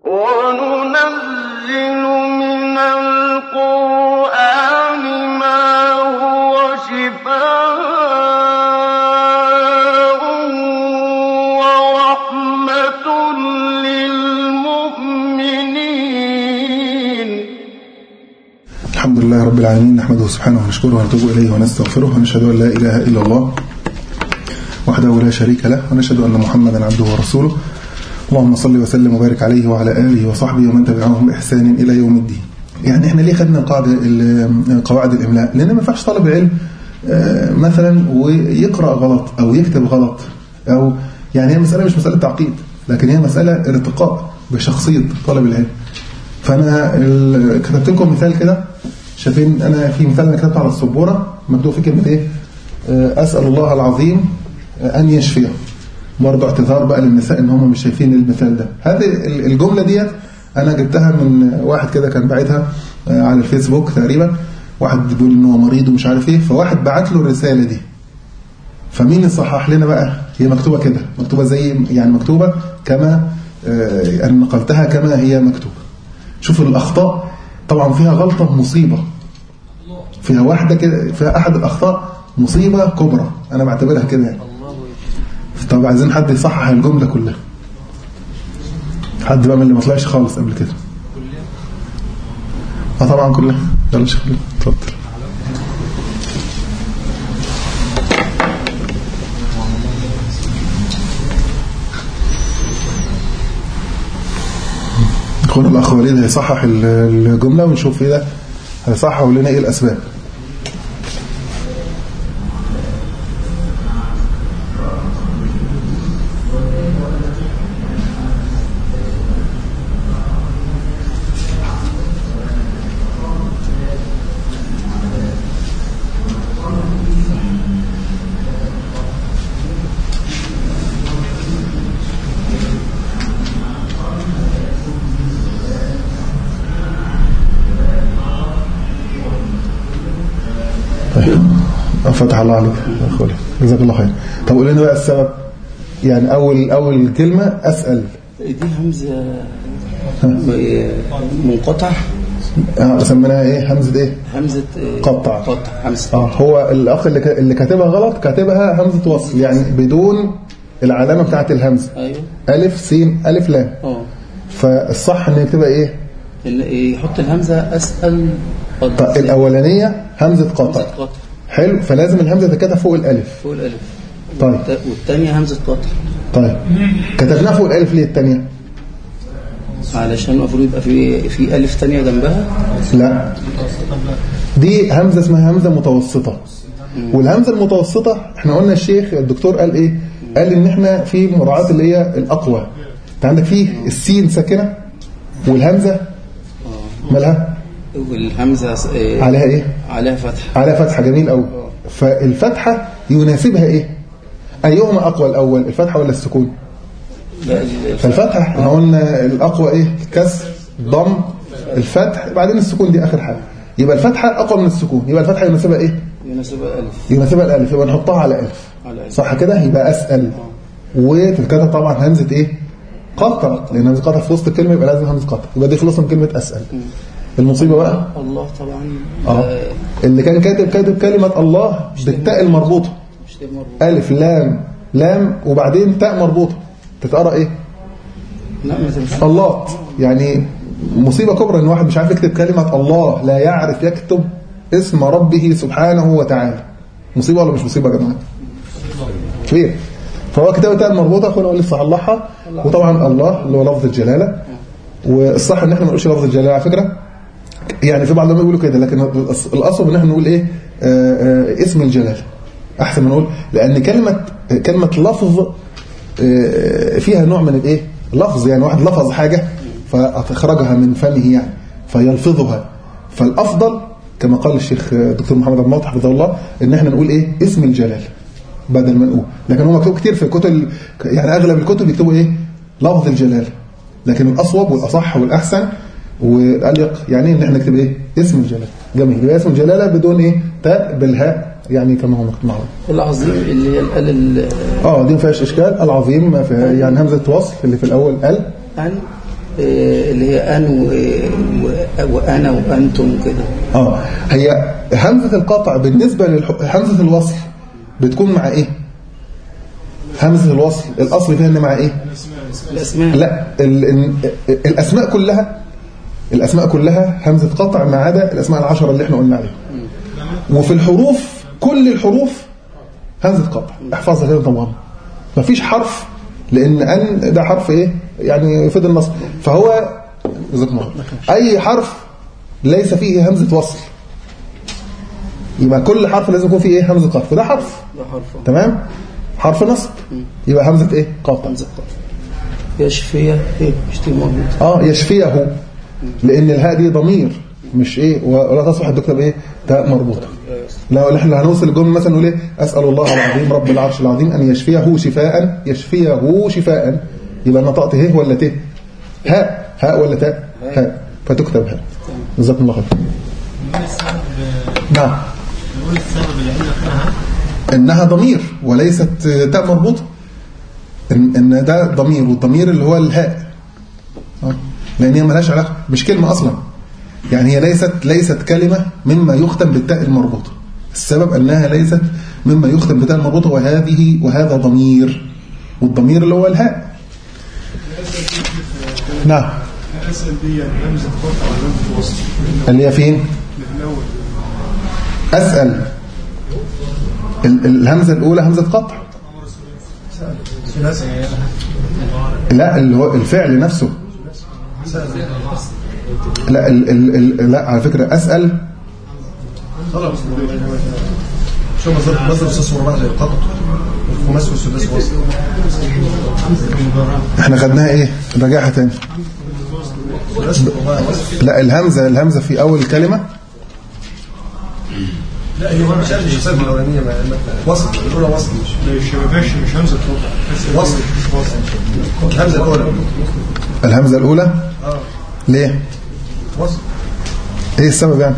وننزل من القرآن ما هو شفاء ورحمة للمؤمنين الحمد لله رب العالمين نحمده سبحانه ونشكره ونتوب إليه ونستغفره ونشهد أن لا إله إلا الله وحده لا شريك له ونشهد أن محمدا عبده ورسوله اللهم صل وسلم وبارك عليه وعلى آله وصحبه ومن تبعهم بإحسان إلى يوم الدين يعني احنا ليه خدنا قاعدة قواعد الإملاء لأن ما ينفعش طالب علم آه، مثلا ويقرأ غلط أو يكتب غلط أو يعني هي مسألة مش مسألة تعقيد لكن هي مسألة ارتقاء بشخصية طالب العلم فأنا ال- كتبت لكم مثال كده شايفين أنا في مثال أنا كتبته على السبورة مكتوب فيه كلمة إيه آه، أسأل الله العظيم آه، أن يشفيه برضه اعتذار بقى للنساء ان هم مش شايفين المثال ده هذه ال- الجملة ديت انا جبتها من واحد كده كان باعتها آه، على الفيسبوك تقريبا واحد بيقول ان هو مريض ومش عارف ايه فواحد بعت له الرسالة دي فمين يصحح لنا بقى هي مكتوبة كده مكتوبة زي يعني مكتوبة كما آه، انا نقلتها كما هي مكتوبة شوف الاخطاء طبعا فيها غلطة مصيبة فيها واحدة كده فيها احد الاخطاء مصيبة كبرى انا بعتبرها كده يعني طب عايزين حد يصحح الجملة كلها حد بقى من اللي ما طلعش خالص قبل كده اه طبعا كلها يلا شيخ خليل، اتفضل اخونا الاخ وليد هيصحح ال- الجملة ونشوف ايه ده هيصحح لنا ايه الاسباب فتح الله عليك يا أخوي جزاك الله خير طب قول لنا بقى السبب يعني أول أول كلمة أسأل دي همزة منقطع آه، سميناها إيه همزة إيه همزة آه، قطع. قطع همزة آه هو الأخ اللي ك- اللي كاتبها غلط كاتبها همزة وصل يعني بدون العلامة بتاعت الهمزة ايوه ألف سين ألف لام اه فالصح إن يكتبها إيه ال- يحط الهمزة اسأل طيب الأولانية همزة همزة قطع قطع حلو فلازم الهمزة تتكتب فوق الألف فوق الالف طيب والت- والتانية همزة قطع طيب كتبناها فوق الألف ليه التانية علشان المفروض يبقى في في الف تانية جنبها لا دي همزة اسمها همزة متوسطة والهمزة المتوسطة احنا قلنا الشيخ الدكتور قال ايه قال ان احنا في مراعاة اللي هي الاقوى انت عندك فيه السين ساكنة والهمزة مالها والهمزة آه، عليها ايه عليها فتحة عليها فتحة جميل قوي فالفتحة يناسبها ايه ايهما اقوى الاول الفتحة ولا السكون لا ال- فالفتحة احنا قلنا الاقوى ايه الكسر ضم الفتح بعدين السكون دي اخر حاجة يبقى الفتحة اقوى من السكون يبقى الفتحة يناسبها ايه يناسبها الف يناسبها الالف يبقى نحطها على الف على الف صح كده يبقى اسال وتتكتب طبعا همزه ايه قطع لان همزه قطع في وسط الكلمه يبقى لازم همزه قطع يبقى دي خلص من كلمه اسال المصيبه بقى الله طبعا اه آه، اللي كان كاتب كاتب كلمه الله بالتاء المربوطه مش دي مربوط الف لام لام وبعدين تاء مربوطه تتقرا ايه لا ما تنفعش الله يعني مصيبه كبرى ان واحد مش عارف يكتب كلمه الله لا يعرف يكتب اسم ربه سبحانه وتعالى مصيبه ولا مش مصيبه يا جماعه كبير فهو كتابة تاء المربوطة أخونا هو لسه صلحها وطبعا الله اللي هو لفظ الجلالة والصح ان احنا ما نقولش لفظ الجلالة على فكرة يعني في بعضهم يقولوا كده لكن الأص- الأصل ان احنا نقول ايه آه، آه، اسم الجلالة أحسن ما نقول لأن كلمة كلمة لفظ آه، فيها نوع من الايه لفظ يعني واحد لفظ حاجة فأخرجها من فمه يعني فيلفظها فالأفضل كما قال الشيخ دكتور محمد عبد الموت حفظه الله ان احنا نقول ايه اسم الجلال بدل ما نقول لكن هو مكتوب كتير في الكتب يعني اغلب الكتب يكتبوا ايه لفظ الجلال لكن الاصوب والاصح والاحسن والاليق يعني ان احنا نكتب ايه اسم الجلال جميل يبقى اسم الجلاله بدون ايه تاء بالهاء يعني كما هو مكتوب معروف العظيم اللي هي ال ال اه دي ما فيهاش اشكال العظيم ما فيها يعني همزه وصل اللي في الاول ال أن آه، اللي هي أن و- و- وأنا وأنتم كده اه هي همزة القطع بالنسبة لهمزة الوصل بتكون مع ايه همزة الوصل الاصل فيها ان مع ايه الأسماء لا ال ال الاسماء كلها الاسماء كلها همزة قطع ما عدا الاسماء العشرة اللي احنا قلنا عليها وفي الحروف كل الحروف همزة قطع احفظها كده طبعا مفيش حرف لان ان ده حرف ايه يعني يفيد النصب فهو جزاكم الله خير. اي حرف ليس فيه همزة وصل يبقى كل حرف لازم يكون فيه ايه همزة قطع فده حرف ده حرف تمام حرف نصب يبقى همزة ايه قطع همزة قطع يشفية ايه مش دي موجود اه يشفيه لان الهاء دي ضمير مش ايه ولا تصبح تكتب ايه تاء مربوطه لو احنا هنوصل الجمله مثلا نقول ايه اسال الله العظيم رب العرش العظيم ان يشفيه شفاء يشفيه شفاء يبقى نطقت ه ولا ت هاء هاء ولا تاء هاء فتكتب هاء جزاكم الله خير نقول السبب نعم نقول السبب اللي عندك انها انها ضمير وليست تاء مربوطه ان ان ده ضمير والضمير اللي هو الهاء آه. لان هي ملهاش علاقه مش كلمه اصلا يعني هي ليست ليست كلمه مما يختم بالتاء المربوطه السبب انها ليست مما يختم بالتاء المربوطه وهذه وهذا ضمير والضمير اللي هو الهاء نعم اسال دي همزه قطع ولا همزه وصل اللي هي فين الاول اسال ال- الهمزه الاولى همزه قطع لا اللي هو الفعل نفسه لا ال ال ال لا على فكرة أسأل طلب شو مصدر مصدر الساس والرباع زي القطع الخماس والسداس وصل احنا خدناها ايه راجعها تاني الثلاث والرباع وصل لا الهمزة الهمزة في أول كلمة لا هي مش عارف الشخصيات الاولانيه ما- ما- وصل الاولى وصل مش مش مفيش مش همزه قطع وصل الهمزه الاولى الهمزة الأولى اه ليه وصل ايه السبب يعني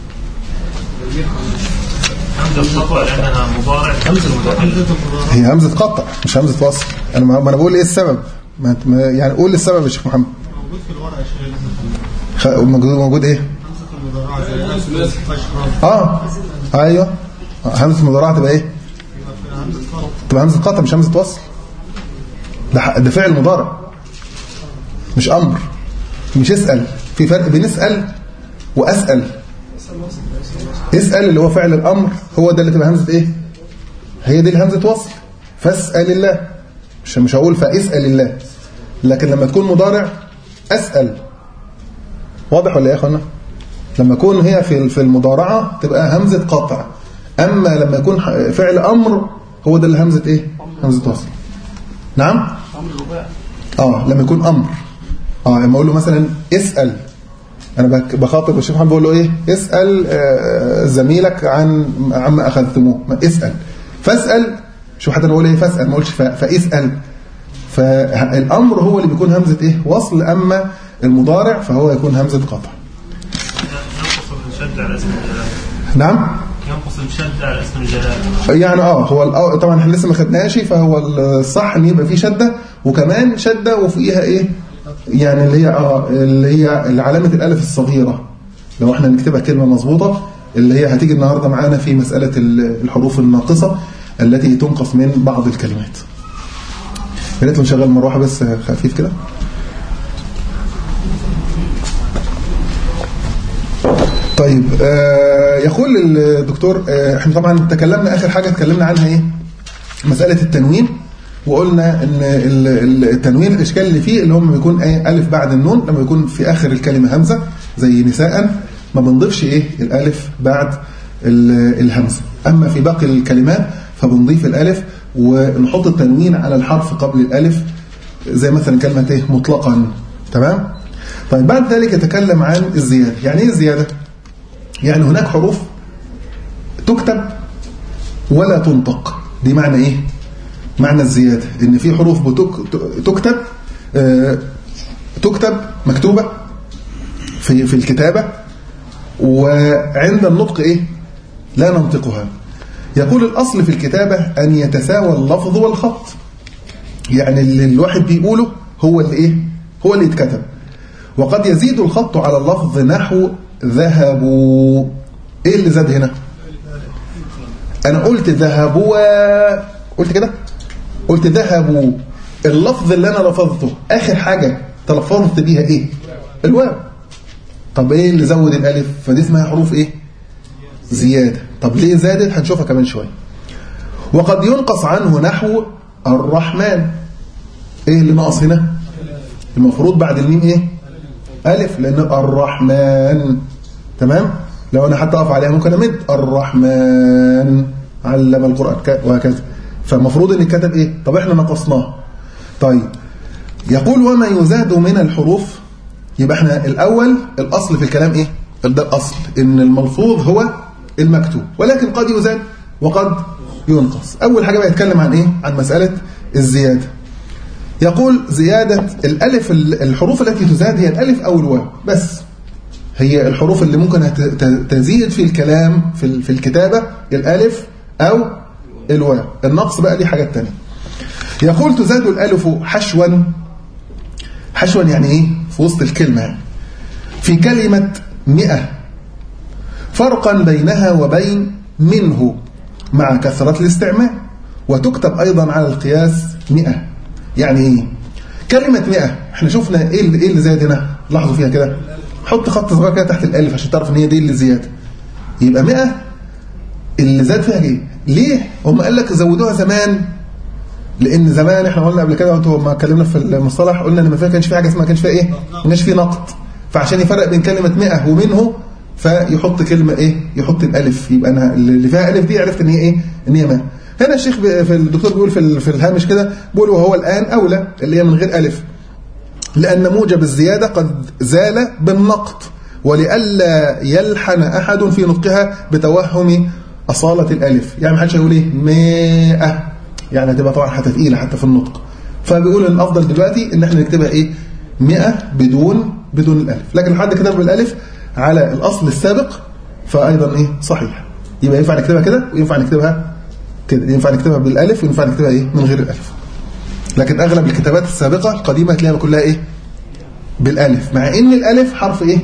همزه الخطوه لانها مضارع همزه المضارع هي همزة قطع مش همزة وصل أنا ما ما أنا بقول ايه السبب ما أنت- ما- يعني قول السبب يا شيخ محمد موجود في الورقه شيء خ- موجود موجود ايه همزه المضارعه زي الناس اشرف اه ايوه همزة المضارعة تبقى ايه همزه قطع تبقى همزة قطع مش همزة وصل ده ح- ده فعل مضارع مش أمر مش اسأل في فرق بين اسأل وأسأل اسأل اللي هو فعل الأمر هو ده اللي تبقى همزة ايه هي دي الهمزة وصل فاسأل الله مش مش هقول فاسأل الله لكن لما تكون مضارع أسأل واضح ولا ايه يا اخوانا لما يكون هي في في المضارعة تبقى همزة قطع أما لما يكون ح- فعل أمر هو ده اللي همزة إيه همزة وصل نعم أمر رباعي آه لما يكون أمر آه لما أقول له مثلا اسأل أنا بك- بخاطب الشيخ محمد بقول له إيه اسأل آه، زميلك عن عما أخذتموه ما اسأل فاسأل شوف حتى أنا بقول إيه فاسأل ما أقولش ف- فاسأل فالأمر هو اللي بيكون همزة إيه وصل أما المضارع فهو يكون همزة قطع ينقص الشد على اسم الجلال نعم ينقص الشد على اسم الجلال يعني اه هو الأو- طبعا احنا لسه ما خدناش فهو الصح ان يبقى فيه شده وكمان شده وفوقيها ايه يعني اللي هي اه اللي هي علامه الالف الصغيره لو احنا نكتبها كلمه مظبوطه اللي هي هتيجي النهارده معانا في مساله ال- الحروف الناقصه التي تنقص من بعض الكلمات يا ريت نشغل مروحه بس خفيف كده طيب آه يقول الدكتور آه احنا طبعا تكلمنا اخر حاجه اتكلمنا عنها ايه مساله التنوين وقلنا ان ال- ال- التنوين الاشكال اللي فيه اللي هم بيكون ايه الف بعد النون لما يكون في اخر الكلمه همزه زي نساء ما بنضيفش ايه الالف بعد ال- الهمزه اما في باقي الكلمات فبنضيف الالف ونحط التنوين على الحرف قبل الالف زي مثلا كلمه ايه مطلقا تمام طيب بعد ذلك يتكلم عن الزياده يعني ايه الزياده يعني هناك حروف تكتب ولا تنطق دي معنى ايه معنى الزيادة ان في حروف بتك... تكتب آه، تكتب مكتوبة في في الكتابة وعند النطق ايه لا ننطقها يقول الاصل في الكتابة ان يتساوى اللفظ والخط يعني اللي الواحد بيقوله هو اللي ايه هو اللي يتكتب وقد يزيد الخط على اللفظ نحو ذهبوا ايه اللي زاد هنا انا قلت ذهبوا قلت كده قلت ذهبوا اللفظ اللي انا لفظته اخر حاجة تلفظت بيها ايه الواو طب ايه اللي زود الالف فدي اسمها حروف ايه زيادة طب ليه زادت هنشوفها كمان شوية وقد ينقص عنه نحو الرحمن ايه اللي ناقص هنا المفروض بعد الميم ايه الف لان الرحمن تمام لو انا حتى اقف عليها ممكن امد الرحمن علم القران ك- وهكذا فالمفروض ان كتب ايه طب احنا نقصناه طيب يقول وما يزاد من الحروف يبقى احنا الاول الاصل في الكلام ايه ده الاصل ان الملفوظ هو المكتوب ولكن قد يزاد وقد ينقص اول حاجه بقى يتكلم عن ايه عن مساله الزياده يقول زيادة الألف الحروف التي تزاد هي الألف أو الواو بس هي الحروف اللي ممكن هت- ت- تزيد في الكلام في ال- في الكتابة الألف أو الواو النقص بقى دي حاجات تانية يقول تزاد الألف حشوا حشوا يعني إيه في وسط الكلمة يعني. في كلمة مئة فرقا بينها وبين منه مع كثرة الاستعمال وتكتب أيضا على القياس مئة يعني إيه كلمة مئة احنا شفنا إيه اللي, إيه اللي زاد هنا لاحظوا فيها كده حط خط صغير كده تحت الألف عشان تعرف إن هي دي اللي زيادة يبقى مئة اللي زاد فيها ايه ليه هم قال لك زودوها زمان لان زمان احنا قلنا قبل كده وانتوا ما اتكلمنا في المصطلح قلنا ان ما كانش في حاجه اسمها ما كانش فيها ايه ما كانش فيه نقط فعشان يفرق بين كلمه 100 ومنه فيحط كلمه ايه يحط الالف يبقى انا اللي فيها الف دي عرفت ان هي ايه ان هي ما هنا الشيخ ب- في الدكتور بيقول في ال- في الهامش كده بيقول وهو الان اولى اللي هي من غير الف لأن موجب الزيادة قد زال بالنقط ولئلا يلحن أحد في نطقها بتوهم أصالة الألف يعني ما حدش هيقول إيه مائة يعني هتبقى طبعا حتى تقيلة حتى في النطق فبيقول إن الأفضل دلوقتي إن احنا نكتبها إيه مئة بدون بدون الألف لكن لو حد كتب بالألف على الأصل السابق فأيضا إيه صحيح يبقى ينفع نكتبها كده وينفع نكتبها كده ينفع نكتبها بالألف وينفع نكتبها إيه من غير الألف لكن اغلب الكتابات السابقه القديمه هتلاقيها كلها ايه بالالف مع ان الالف حرف ايه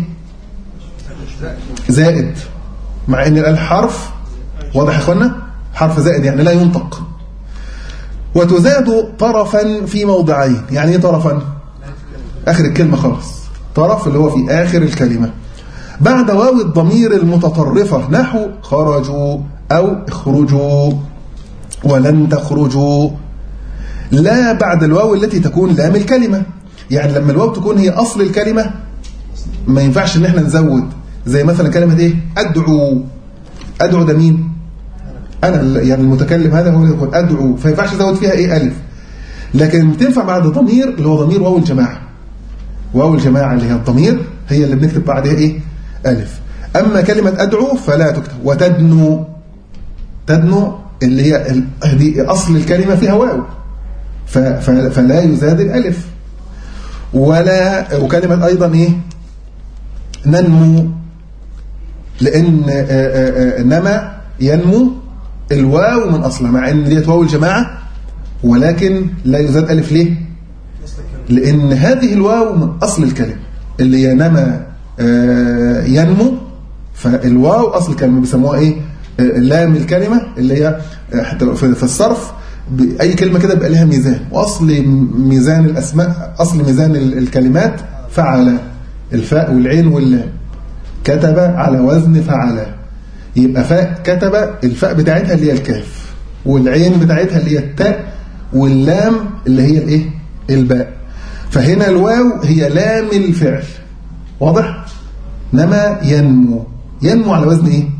زائد مع ان الالف حرف واضح يا اخوانا حرف زائد يعني لا ينطق وتزاد طرفا في موضعين يعني ايه طرفا اخر الكلمه خالص طرف اللي هو في اخر الكلمه بعد واو الضمير المتطرفه نحو خرجوا او اخرجوا ولن تخرجوا لا بعد الواو التي تكون لام الكلمة يعني لما الواو تكون هي أصل الكلمة ما ينفعش ان احنا نزود زي مثلا كلمة ايه أدعو أدعو ده مين أنا ال- يعني المتكلم هذا هو اللي يقول أدعو فما ينفعش أزود فيها ايه ألف لكن تنفع بعد ضمير اللي هو ضمير واو الجماعة واو الجماعة اللي هي الضمير هي اللي بنكتب بعدها ايه ألف أما كلمة أدعو فلا تكتب وتدنو تدنو اللي هي ال- دي أصل الكلمة فيها واو ف- ف- فلا يزاد الألف ولا وكلمة أيضا إيه ننمو لأن آه، آه، آه، نما ينمو الواو من أصلها مع أن ديت واو الجماعة ولكن لا يزاد ألف ليه لأن هذه الواو من أصل الكلمة اللي هي نما آه، ينمو فالواو أصل الكلمة بيسموها إيه آه، لام الكلمة اللي هي آه، حتى لو في في الصرف بأي كلمة كده بيبقى لها ميزان وأصل ميزان الأسماء أصل ميزان ال- الكلمات فعل الفاء والعين واللام كتب على وزن فعل يبقى فاء كتب الفاء بتاعتها اللي هي الكاف والعين بتاعتها اللي هي التاء واللام اللي هي الايه الباء فهنا الواو هي لام الفعل واضح نما ينمو ينمو على وزن ايه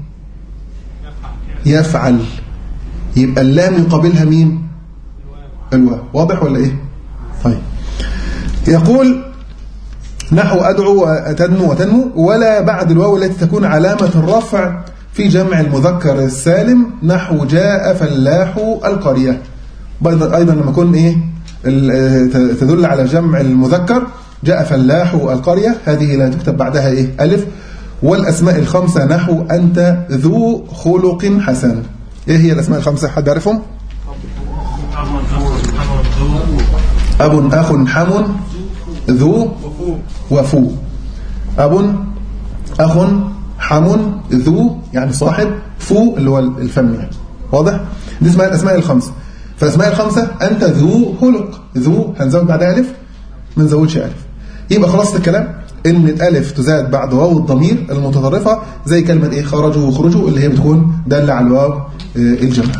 يفعل يبقى اللام يقابلها مين الواو واضح ولا ايه طيب يقول نحو أدعو وتدنو وتنمو ولا بعد الواو التي تكون علامة الرفع في جمع المذكر السالم نحو جاء فلاح القرية أيضا أيضا لما يكون إيه ال- تدل على جمع المذكر جاء فلاح القرية هذه لا تكتب بعدها إيه ألف والأسماء الخمسة نحو أنت ذو خلق حسن إيه هي الأسماء الخمسة حد يعرفهم أب أخ حم ذو وفو أب أخ حم ذو يعني صاحب فو اللي هو الفم يعني واضح دي اسمها الأسماء الخمسة فالأسماء الخمسة أنت ذو خلق ذو هنزود بعدها ألف ما نزودش ألف يبقى خلاصة الكلام إن الألف تزاد بعد واو الضمير المتطرفة زي كلمة إيه خرجوا وخرجوا اللي هي بتكون دالة على الواو آه، الجمع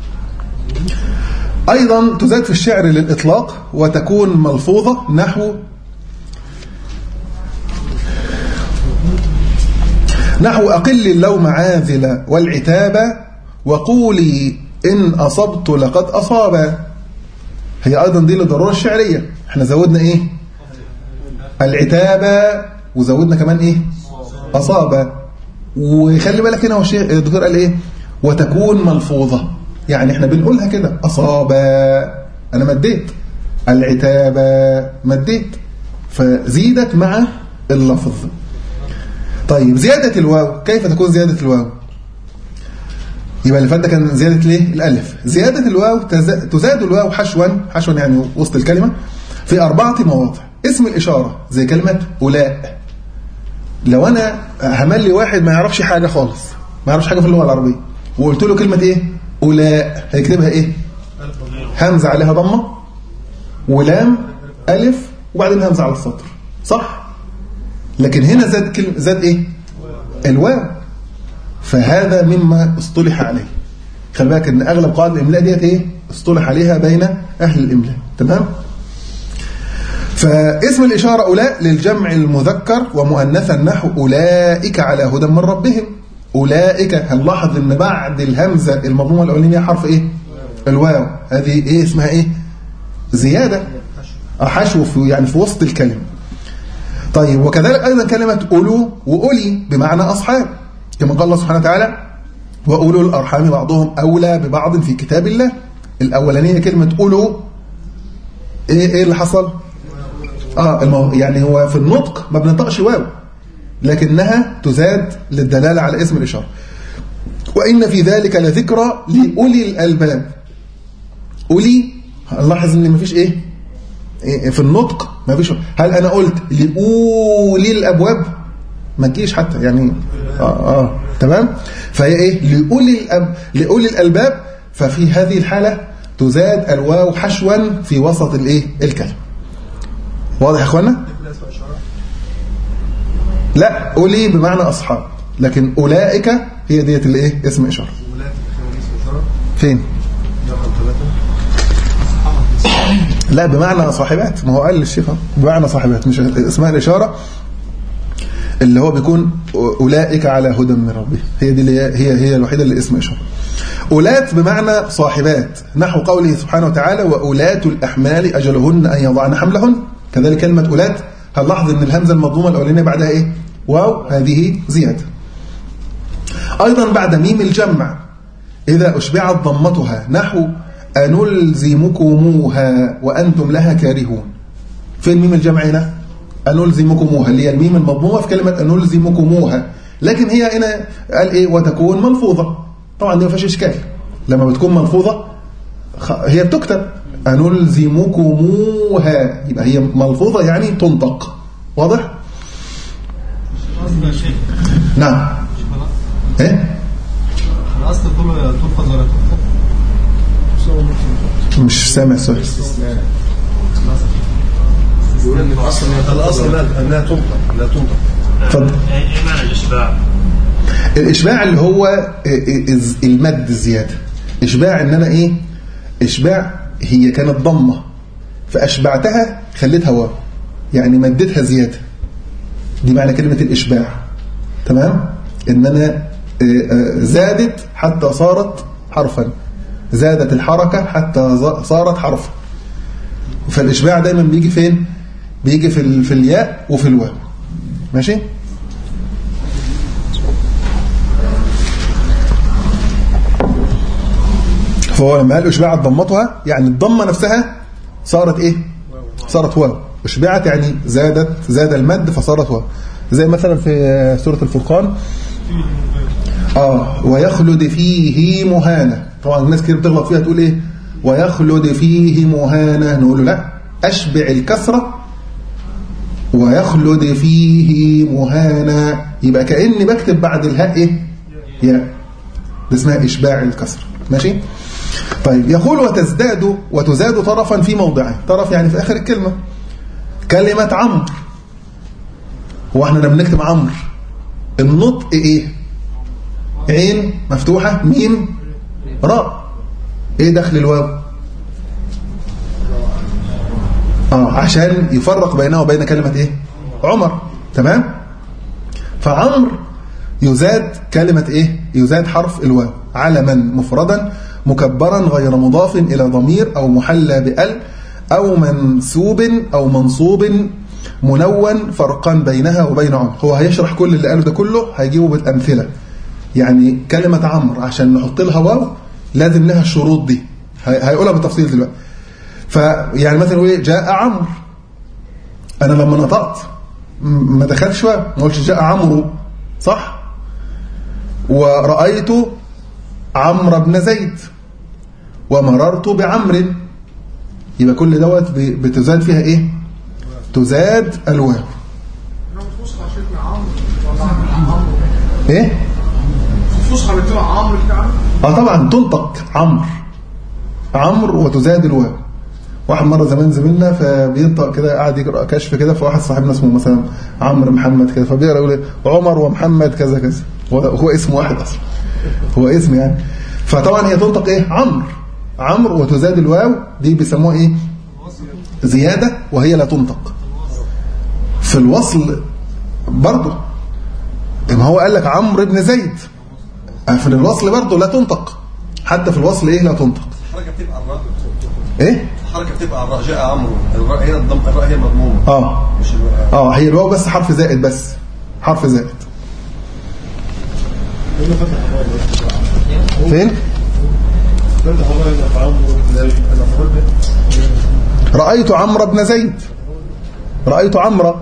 أيضا تزاد في الشعر للإطلاق وتكون ملفوظة نحو نحو أقل اللوم عاذل والعتاب وقولي إن أصبت لقد أصاب هي أيضا دي للضرورة الشعرية احنا زودنا إيه العتاب وزودنا كمان إيه أصاب وخلي بالك هنا هو الشيخ الدكتور قال إيه وتكون ملفوظة يعني احنا بنقولها كده أصاب أنا مديت العتاب مديت فزيدت مع اللفظ طيب زيادة الواو كيف تكون زيادة الواو يبقى اللي فات ده كان زيادة ليه الألف زيادة الواو تز- تزاد الواو حشوا حشوا يعني وسط الكلمة في أربعة مواضع اسم الإشارة زي كلمة أولاء لو أنا هملي واحد ما يعرفش حاجة خالص ما يعرفش حاجة في اللغة العربية وقلت له كلمة إيه أولاء هيكتبها إيه همزة عليها ضمة ولام ألف وبعدين همزة على السطر صح لكن هنا زاد كلمة زاد ايه الواو فهذا مما اصطلح عليه خلي بالك ان اغلب قواعد الاملاء ديت ايه اصطلح عليها بين اهل الاملاء تمام فاسم الاشاره اولاء للجمع المذكر ومؤنثا نحو اولئك على هدى من ربهم اولئك هنلاحظ ان بعد الهمزه المضمومه الاولانيه حرف ايه الواو هذه ايه اسمها ايه زياده حشو في يعني في وسط الكلمه طيب وكذلك أيضا كلمة أولو وأولي بمعنى أصحاب كما قال الله سبحانه وتعالى وأولو الأرحام بعضهم أولى ببعض في كتاب الله الأولانية كلمة أولو إيه, إيه اللي حصل آه المو... يعني هو في النطق ما بننطقش واو لكنها تزاد للدلالة على اسم الإشارة وإن في ذلك لذكرى لأولي الألباب أولي نلاحظ إن مفيش إيه إيه في النطق ما فيش هل انا قلت لاولي الابواب ما تجيش حتى يعني اه اه تمام فهي ايه لاولي الأب لاولي الالباب ففي هذه الحاله تزاد الواو حشوا في وسط الايه الكلمه واضح يا اخوانا لا اولي بمعنى اصحاب لكن اولئك هي ديت الايه اسم اشاره فين لا بمعنى صاحبات ما هو قال للشيخ أهو، بمعنى صاحبات مش اسمها الإشارة اللي هو بيكون أولئك على هدى من ربهم هي دي اللي هي هي, هي الوحيدة اللي اسم إشارة أولات بمعنى صاحبات نحو قوله سبحانه وتعالى وأولات الأحمال أجلهن أن يضعن حملهن كذلك كلمة أولات هنلاحظ أن الهمزة المضمومة الأولانية بعدها إيه واو هذه زيادة أيضا بعد ميم الجمع إذا أشبعت ضمتها نحو أنلزمكموها وأنتم لها كارهون فين ميم الجمع هنا أنلزمكموها اللي هي الميم المضمومة في كلمة أنلزمكموها لكن هي هنا قال إيه وتكون ملفوظة طبعا دي ما فيهاش إشكال لما بتكون ملفوظة خ- هي بتكتب أنلزمكموها يبقى هي ملفوظة يعني تنطق واضح؟ قصدي يا شيخ نعم ايه الاصل كله تلفظ ولا تلفظ مش سامع السؤال الاصل لا انها تنطق لا تنطق اتفضل ايه إيه معنى الاشباع؟ الاشباع اللي هو إز- المد الزياده اشباع ان انا ايه اشباع هي كانت ضمه فاشبعتها خليتها واو يعني مدتها زياده دي معنى كلمه الاشباع تمام ان انا آه، آه، زادت حتى صارت حرفا زادت الحركه حتى ز- صارت حرفا فالاشباع دايما بيجي فين بيجي في ال- في الياء وفي الواو ماشي فهو لما قال اشبعت ضمتها يعني الضمه نفسها صارت ايه صارت واو اشبعت يعني زادت زاد المد فصارت واو زي مثلا في سوره الفرقان اه ويخلد فيه مهانه طبعا الناس كتير بتغلط فيها تقول ايه ويخلد فيه مهانه نقول له لا اشبع الكسره ويخلد فيه مهانا يبقى كأني بكتب بعد الهاء ايه ياء ده اسمها إشباع الكسر ماشي طيب يقول وتزداد وتزاد طرفا في موضعه طرف يعني في آخر الكلمة كلمة عمرو هو احنا لما بنكتب عمرو النطق ايه عين مفتوحة ميم راء ايه دخل الواو اه عشان يفرق بينه وبين كلمة ايه عمر تمام فعمر يزاد كلمة ايه يزاد حرف الواو علما مفردا مكبرا غير مضاف الى ضمير او محلى بال او منسوب او منصوب منون فرقا بينها وبين عمر هو هيشرح كل اللي قاله ده كله هيجيبه بالامثله يعني كلمة عمرو عشان نحط لها واو لازم لها الشروط دي هي- هيقولها بالتفصيل دلوقتي فيعني مثلا يقول إيه؟ جاء عمرو انا لما نطقت م- ما دخلش واو ما قلتش جاء عمرو صح ورأيت عمرو بن زيد ومررت بعمر يبقى كل دوت ب- بتزاد فيها ايه تزاد الواو ايه الفصحى بتبقى عمرو كده اه طبعا تنطق عمرو عمرو وتزاد الواو واحد مره زمان زميلنا فبينطق كده قاعد يقرا كشف كده فواحد صاحبنا اسمه مثلا عمرو محمد كده فبيقرا يقول إيه؟ عمر ومحمد كذا كذا هو هو اسم واحد اصلا هو اسم يعني فطبعا هي تنطق ايه عمرو عمرو وتزاد الواو دي بيسموها ايه زياده وهي لا تنطق في الوصل برضه ما هو قال لك عمرو بن زيد في الوصل برضه لا تنطق حتى في الوصل ايه لا تنطق الحركه بتبقى الراء ايه الحركه بتبقى الراء جاء عمرو الراء هنا الضم الراء هي مضمومه اه مش الواء. اه هي الواو بس حرف زائد بس حرف زائد فين رأيت عمرو بن زيد رأيت عمرو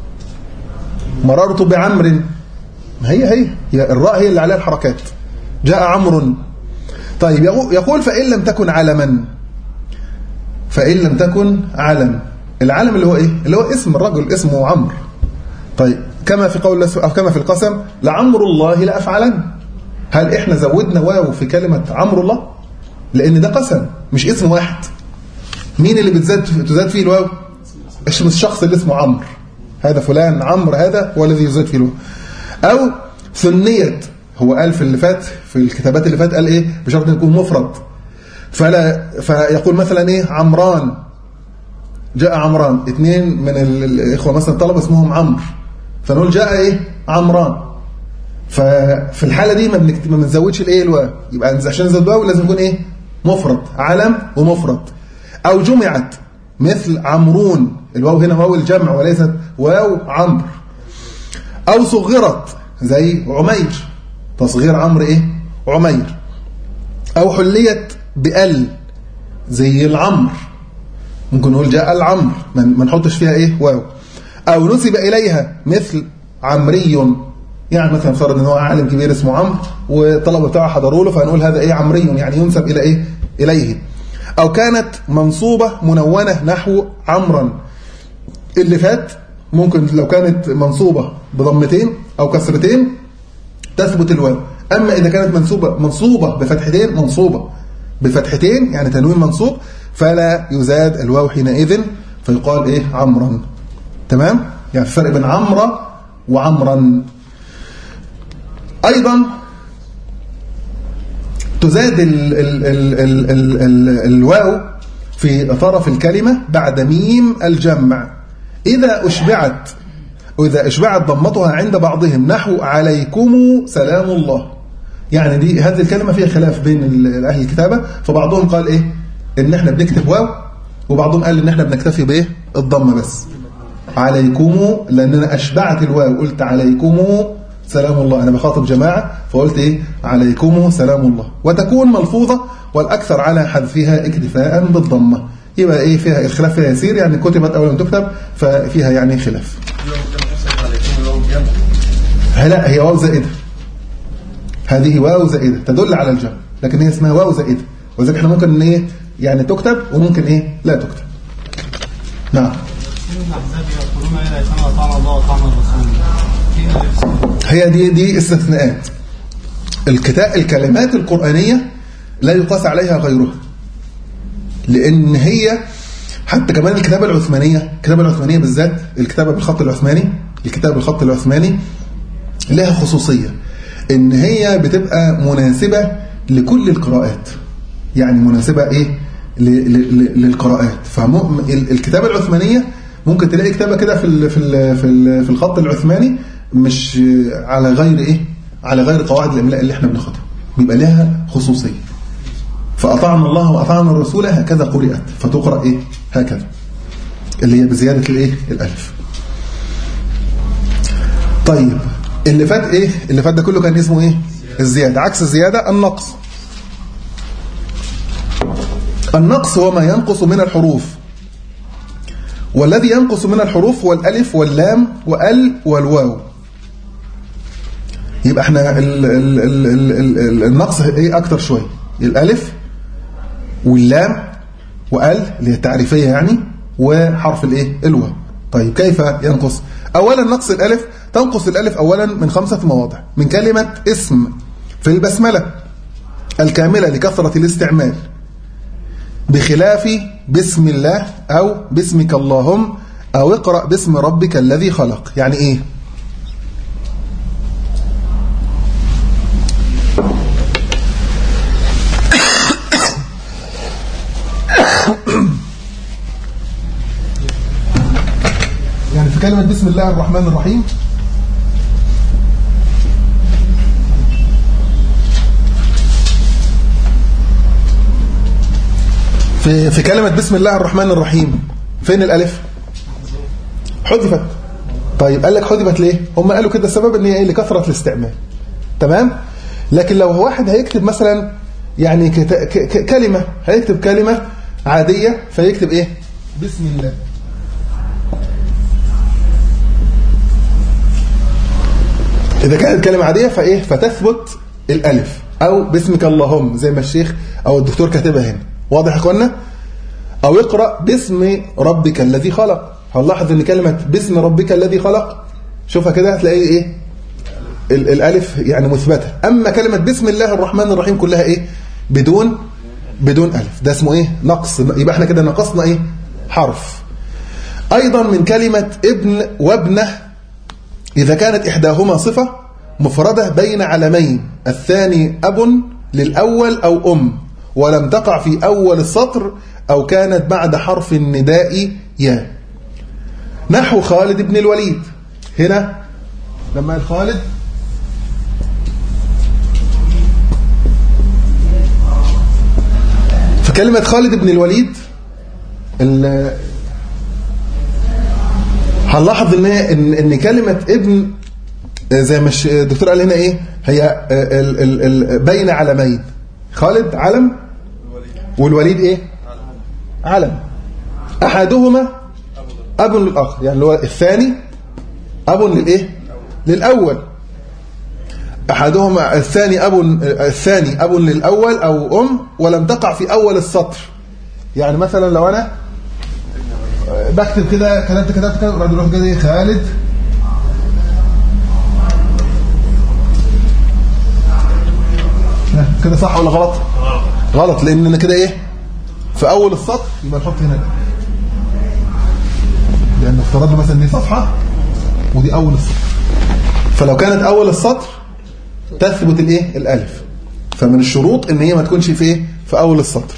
مررت بعمر ما هي هي هي الراء هي اللي عليها الحركات جاء عمرو طيب يقو- يقول فإن لم تكن علما فإن لم تكن علم العلم اللي هو إيه اللي هو اسم الرجل اسمه عمرو طيب كما في قول الله- أو كما في القسم لعمر الله لأفعلن هل إحنا زودنا واو في كلمة عمرو الله لأن ده قسم مش اسم واحد مين اللي بتزاد تزاد فيه الواو اسم الشخص اللي اسمه عمرو هذا فلان عمرو هذا هو الذي يزاد فيه الواو أو ثنيت هو قال في اللي فات في الكتابات اللي فات قال إيه بشرط أن يكون مفرد فلا فيقول مثلا إيه عمران جاء عمران اثنين من ال- الإخوة مثلا الطلبة اسمهم عمرو فنقول جاء إيه عمران ففي الحالة دي ما بنكت- ما بنزودش الايه الواو يبقى عشان نزود الواو لازم يكون ايه مفرد علم ومفرد او جمعت مثل عمرون الواو هنا واو الجمع وليست واو عمرو او صغرت زي عمير تصغير عمرو ايه عمير او حليت بال زي العمر ممكن نقول جاء العمر ما ما نحطش فيها ايه واو او نسب اليها مثل عمري يعني مثلا فرض ان هو عالم كبير اسمه عمرو والطلبه بتاعه حضروا له فهنقول هذا ايه عمري يعني ينسب الى ايه اليه او كانت منصوبه منونه نحو عمرا اللي فات ممكن لو كانت منصوبه بضمتين او كسرتين تثبت الواو اما اذا كانت منصوبه منصوبه بفتحتين منصوبه بفتحتين يعني تنوين منصوب فلا يزاد الواو حينئذ فيقال ايه عمرا تمام يعني الفرق بين عمرة وعمرا ايضا تزاد ال ال ال ال ال ال الواو في طرف الكلمة بعد ميم الجمع إذا أشبعت وإذا أشبعت ضمتها عند بعضهم نحو عليكم سلام الله يعني دي هذه الكلمة فيها خلاف بين ال- أهل الكتابة فبعضهم قال إيه إن إحنا بنكتب واو وبعضهم قال إن إحنا بنكتفي بإيه الضمة بس عليكم لأن أنا أشبعت الواو قلت عليكم سلام الله أنا بخاطب جماعة فقلت إيه عليكم سلام الله وتكون ملفوظة والأكثر على حذفها اكتفاء بالضمة يبقى إيه فيها الخلاف فيها يسير يعني كتبت أول ما تكتب ففيها يعني خلاف لا هي واو زائدة هذه واو زائدة تدل على الجمع لكن هي اسمها واو زائدة وذلك احنا ممكن ان ايه يعني تكتب وممكن ايه لا تكتب نعم كل الأحزاب يقولون إلى كما أطعنا الله وأطعنا الرسول في ألف هي دي دي استثناءات الكتاب الكلمات القرآنية لا يقاس عليها غيرها لأن هي حتى كمان الكتابة العثمانية الكتابة العثمانية بالذات الكتابة بالخط العثماني الكتابة بالخط العثماني لها خصوصية إن هي بتبقى مناسبة لكل القراءات يعني مناسبة إيه ل- ل- ل- للقراءات فالكتابة العثمانية ممكن تلاقي كتابة كده في ال- في ال- في ال- في الخط العثماني مش على غير إيه على غير قواعد الإملاء اللي احنا بناخدها بيبقى لها خصوصية فأطعنا الله وأطعنا الرسول هكذا قرأت فتقرأ إيه هكذا اللي هي بزيادة الإيه الألف طيب اللي فات إيه اللي فات ده كله كان اسمه إيه الزيادة عكس الزيادة النقص النقص هو ما ينقص من الحروف والذي ينقص من الحروف هو الألف واللام وال والواو يبقى احنا ال ال ال ال ال ال النقص ايه اكتر شويه الالف واللام وال اللي هي التعريفيه يعني وحرف الايه الواو طيب كيف ينقص اولا نقص الالف تنقص الالف اولا من خمسه مواضع من كلمه اسم في البسمله الكامله لكثره الاستعمال بخلاف بسم الله او باسمك اللهم او اقرا باسم ربك الذي خلق يعني ايه يعني في كلمة بسم الله الرحمن الرحيم في في كلمة بسم الله الرحمن الرحيم فين الألف؟ حذفت طيب قال لك حذفت ليه؟ هم قالوا كده السبب ان هي ايه لكثرة الاستعمال تمام؟ لكن لو واحد هيكتب مثلا يعني كت- ك- ك- كلمة هيكتب كلمة عادية فيكتب ايه؟ بسم الله إذا كانت كلمة عادية فإيه فتثبت الألف أو باسمك اللهم زي ما الشيخ أو الدكتور كاتبها هنا واضح يا إخوانا أو اقرأ باسم ربك الذي خلق هنلاحظ إن كلمة باسم ربك الذي خلق شوفها كده هتلاقي إيه ال- الألف يعني مثبتة أما كلمة بسم الله الرحمن الرحيم كلها إيه بدون بدون ألف ده اسمه إيه نقص يبقى احنا كده نقصنا إيه حرف أيضا من كلمة ابن وابنه إذا كانت إحداهما صفة مفردة بين علمين الثاني أب للأول أو أم ولم تقع في أول السطر أو كانت بعد حرف النداء يا نحو خالد بن الوليد هنا لما قال خالد فكلمة خالد بن الوليد ال- هنلاحظ ان ان ان كلمه ابن زي ما الش- الدكتور قال هنا ايه هي ال ال ال بين علمين خالد علم والوليد ايه علم احدهما اب للاخر يعني اللي هو الثاني اب للايه للاول احدهما الثاني اب الثاني اب للاول او ام ولم تقع في اول السطر يعني مثلا لو انا بكتب كده كتبت كتبت كده وبعدين اروح كده ايه خالد ها، كده صح ولا غلط غلط لان انا كده ايه في اول السطر يبقى نحط هنا الألف. لان افترضنا مثلا دي صفحه ودي اول السطر فلو كانت اول السطر تثبت الايه الالف فمن الشروط ان هي ما تكونش في ايه في اول السطر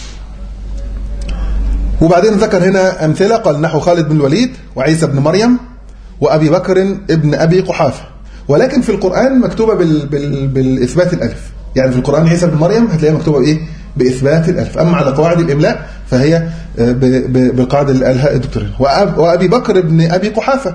وبعدين ذكر هنا أمثلة قال نحو خالد بن الوليد وعيسى بن مريم وأبي بكر ابن أبي قحافة ولكن في القرآن مكتوبة بال بال بالإثبات الألف يعني في القرآن عيسى بن مريم هتلاقيها مكتوبة بإيه؟ بإثبات الألف أما على قواعد الإملاء فهي آه، ب- ب- بالقاعدة اللي قالها الدكتور هنا. وأب وأبي بكر ابن أبي قحافة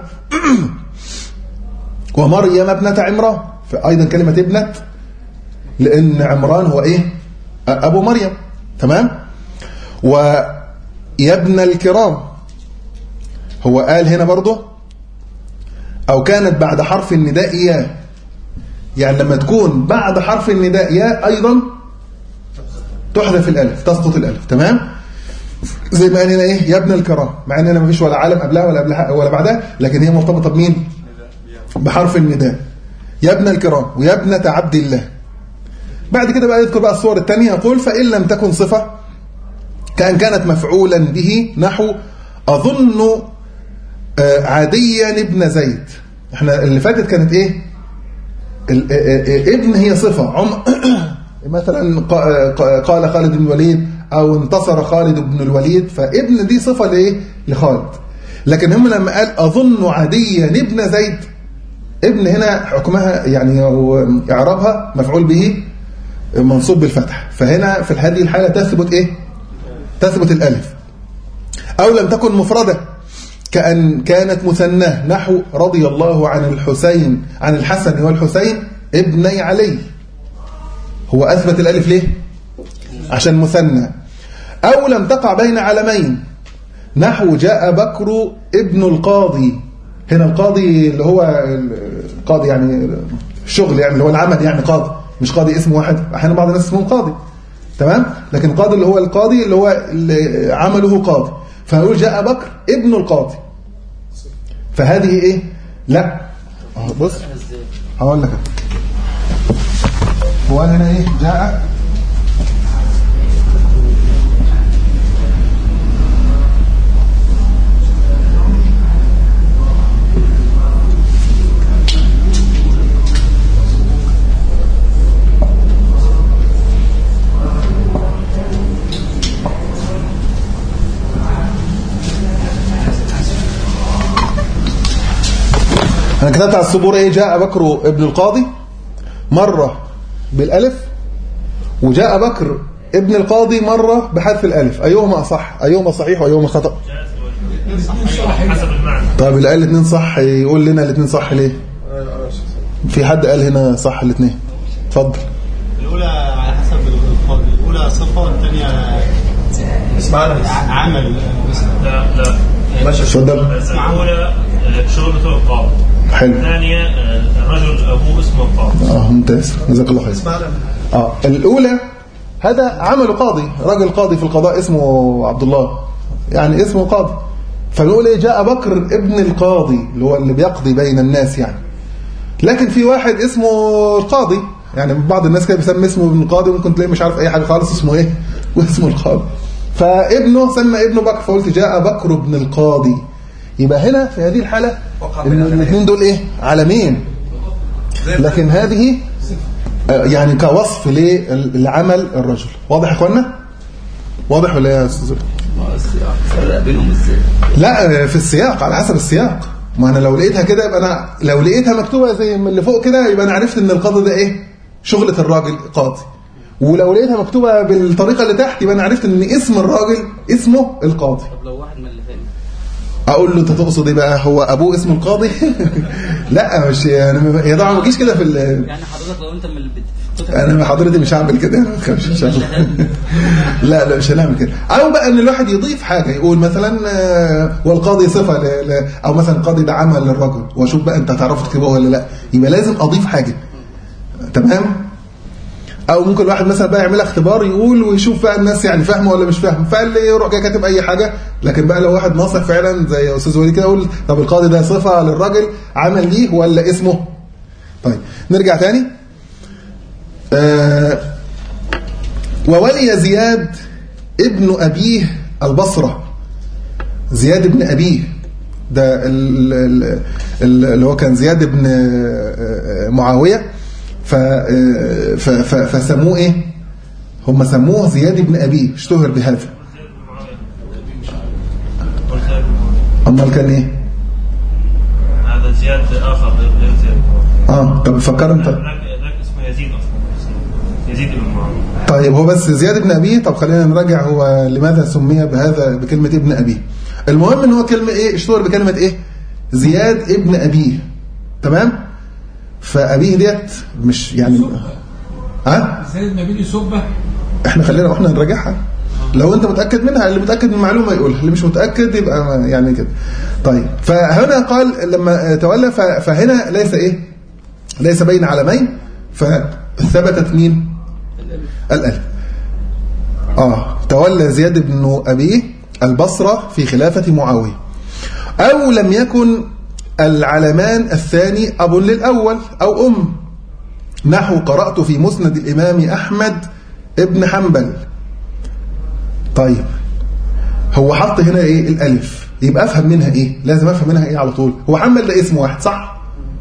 ومريم ابنة عمران فأيضا كلمة ابنة لأن عمران هو إيه؟ أبو مريم تمام؟ ويا ابن الكرام هو قال هنا برضه أو كانت بعد حرف النداء يا يعني لما تكون بعد حرف النداء يا أيضا تحذف الألف تسقط الألف تمام زي ما قال هنا ايه يا ابن الكرام مع ان هنا مفيش ولا عالم قبلها ولا قبلها ولا بعدها لكن هي مرتبطه بمين بحرف النداء يا ابن الكرام ويا ابنة عبد الله بعد كده بقى يذكر بقى الصور الثانيه يقول فان لم تكن صفه كان كانت مفعولا به نحو اظن آه، عاديا ابن زيد احنا اللي فاتت كانت ايه ال- آه، آه، آه، ابن هي صفه عم مثلا قا- قا- قال خالد بن الوليد او انتصر خالد بن الوليد فابن دي صفه لايه لخالد لكن هم لما قال اظن عاديا ابن زيد ابن هنا حكمها يعني هو اعرابها مفعول به منصوب بالفتح فهنا في هذه الحاله تثبت ايه تثبت الالف او لم تكن مفرده كأن كانت مثناه نحو رضي الله عن الحسين عن الحسن والحسين ابني علي هو أثبت الألف ليه؟ عشان مثنى أو لم تقع بين علمين نحو جاء بكر ابن القاضي هنا القاضي اللي هو القاضي يعني الشغل يعني اللي هو العمل يعني قاضي مش قاضي اسم واحد أحيانا بعض الناس اسمهم قاضي تمام لكن القاضي اللي هو القاضي اللي هو اللي عمله قاضي فنقول جاء بكر ابن القاضي فهذه ايه لا أهو بص هقول لك هو قال هنا ايه جاء انا كتبت على السبوره ايه جاء بكر ابن القاضي مره بالالف وجاء بكر ابن القاضي مره بحذف الالف ايهما اصح ايهما صحيح وايهما خطا حسب المعنى طيب اللي قال الاثنين صح يقول لنا الاثنين صح ليه في حد قال هنا صح الاثنين اتفضل الأولى على حسب القول الأولى صفة والثانية اسمعنا بس عمل لا لا ماشي اتفضل الأولى آه، شغلته القاضي حلو الثانية آه، الرجل أبوه اسمه القاضي اه ممتاز جزاك الله خير اسمعنا اه الاولى هذا عمل قاضي راجل قاضي في القضاء اسمه عبد الله يعني اسمه قاضي فنقول ايه جاء بكر ابن القاضي اللي هو اللي بيقضي بين الناس يعني لكن في واحد اسمه القاضي يعني بعض الناس كده بيسمي اسمه ابن القاضي ممكن تلاقيه مش عارف اي حاجه خالص اسمه ايه واسمه القاضي فابنه سمى ابنه بكر فقلت جاء بكر ابن القاضي يبقى هنا في هذه الحاله ان الاثنين دول ايه علمين لكن هذه آه، يعني كوصف للعمل الرجل واضح يا اخوانا واضح ولا إيه يا استاذ فرق بينهم ازاي لا آه، في السياق على حسب السياق ما انا لو لقيتها كده يبقى انا لو لقيتها مكتوبه زي من اللي فوق كده يبقى انا عرفت ان القاضي ده ايه شغله الراجل قاضي ولو لقيتها مكتوبه بالطريقه اللي تحت يبقى انا عرفت ان اسم الراجل اسمه القاضي طب لو واحد من اللي فات اقول له انت تقصد ايه بقى هو ابوه اسمه القاضي لا مش يعني هي طبعا ما تجيش كده في ال- يعني حضرتك لو انت من اللي بت- انا حضرتي مش هعمل كده ما تخافش ان شاء الله لا لا مش هنعمل كده او بقى ان الواحد يضيف حاجه يقول مثلا آه، والقاضي صفه ل... ل... او مثلا القاضي ده عمل للرجل واشوف بقى انت هتعرف تكتبه ولا لا يبقى لازم اضيف حاجه تمام او ممكن الواحد مثلا بقى يعمل اختبار يقول ويشوف بقى الناس يعني فاهمه ولا مش فاهمه فاللي يروح جاي كاتب اي حاجه لكن بقى لو واحد ناصح فعلا زي استاذ وليد كده يقول طب القاضي ده صفه للراجل عمل ليه ولا اسمه طيب نرجع تاني آه وولي زياد ابن أبيه البصرة زياد ابن أبيه ده ال- ال- ال- اللي هو كان زياد ابن آه، معاوية ف- آه، ف- ف- فسموه ايه هم سموه زياد ابن أبيه اشتهر بهذا أمال كان ايه هذا زياد آخر غير غير زياد اه طب فكر انت ذاك ذاك اسمه يزيد أصلا يزيد بن معاوية طيب هو بس زياد ابن أبيه طب خلينا نراجع هو لماذا سمي بهذا بكلمة ابن أبيه المهم ان هو كلمة ايه اشتهر بكلمة ايه زياد ابن أبيه تمام فأبيه ديت مش يعني ها زيد بن ابي سبه احنا خلينا واحنا نراجعها لو انت متاكد منها اللي متاكد من المعلومه يقولها اللي مش متاكد يبقى ما- يعني كده طيب فهنا قال لما تولى ف- فهنا ليس ايه ليس بين علمين فثبتت مين الالف اه تولى زياد بن ابيه البصرة في خلافة معاوية أو لم يكن العلمان الثاني أب للأول أو أم نحو قرأت في مسند الإمام أحمد ابن حنبل طيب هو حط هنا إيه الألف يبقى أفهم منها إيه لازم أفهم منها إيه على طول هو حنبل ده اسم واحد صح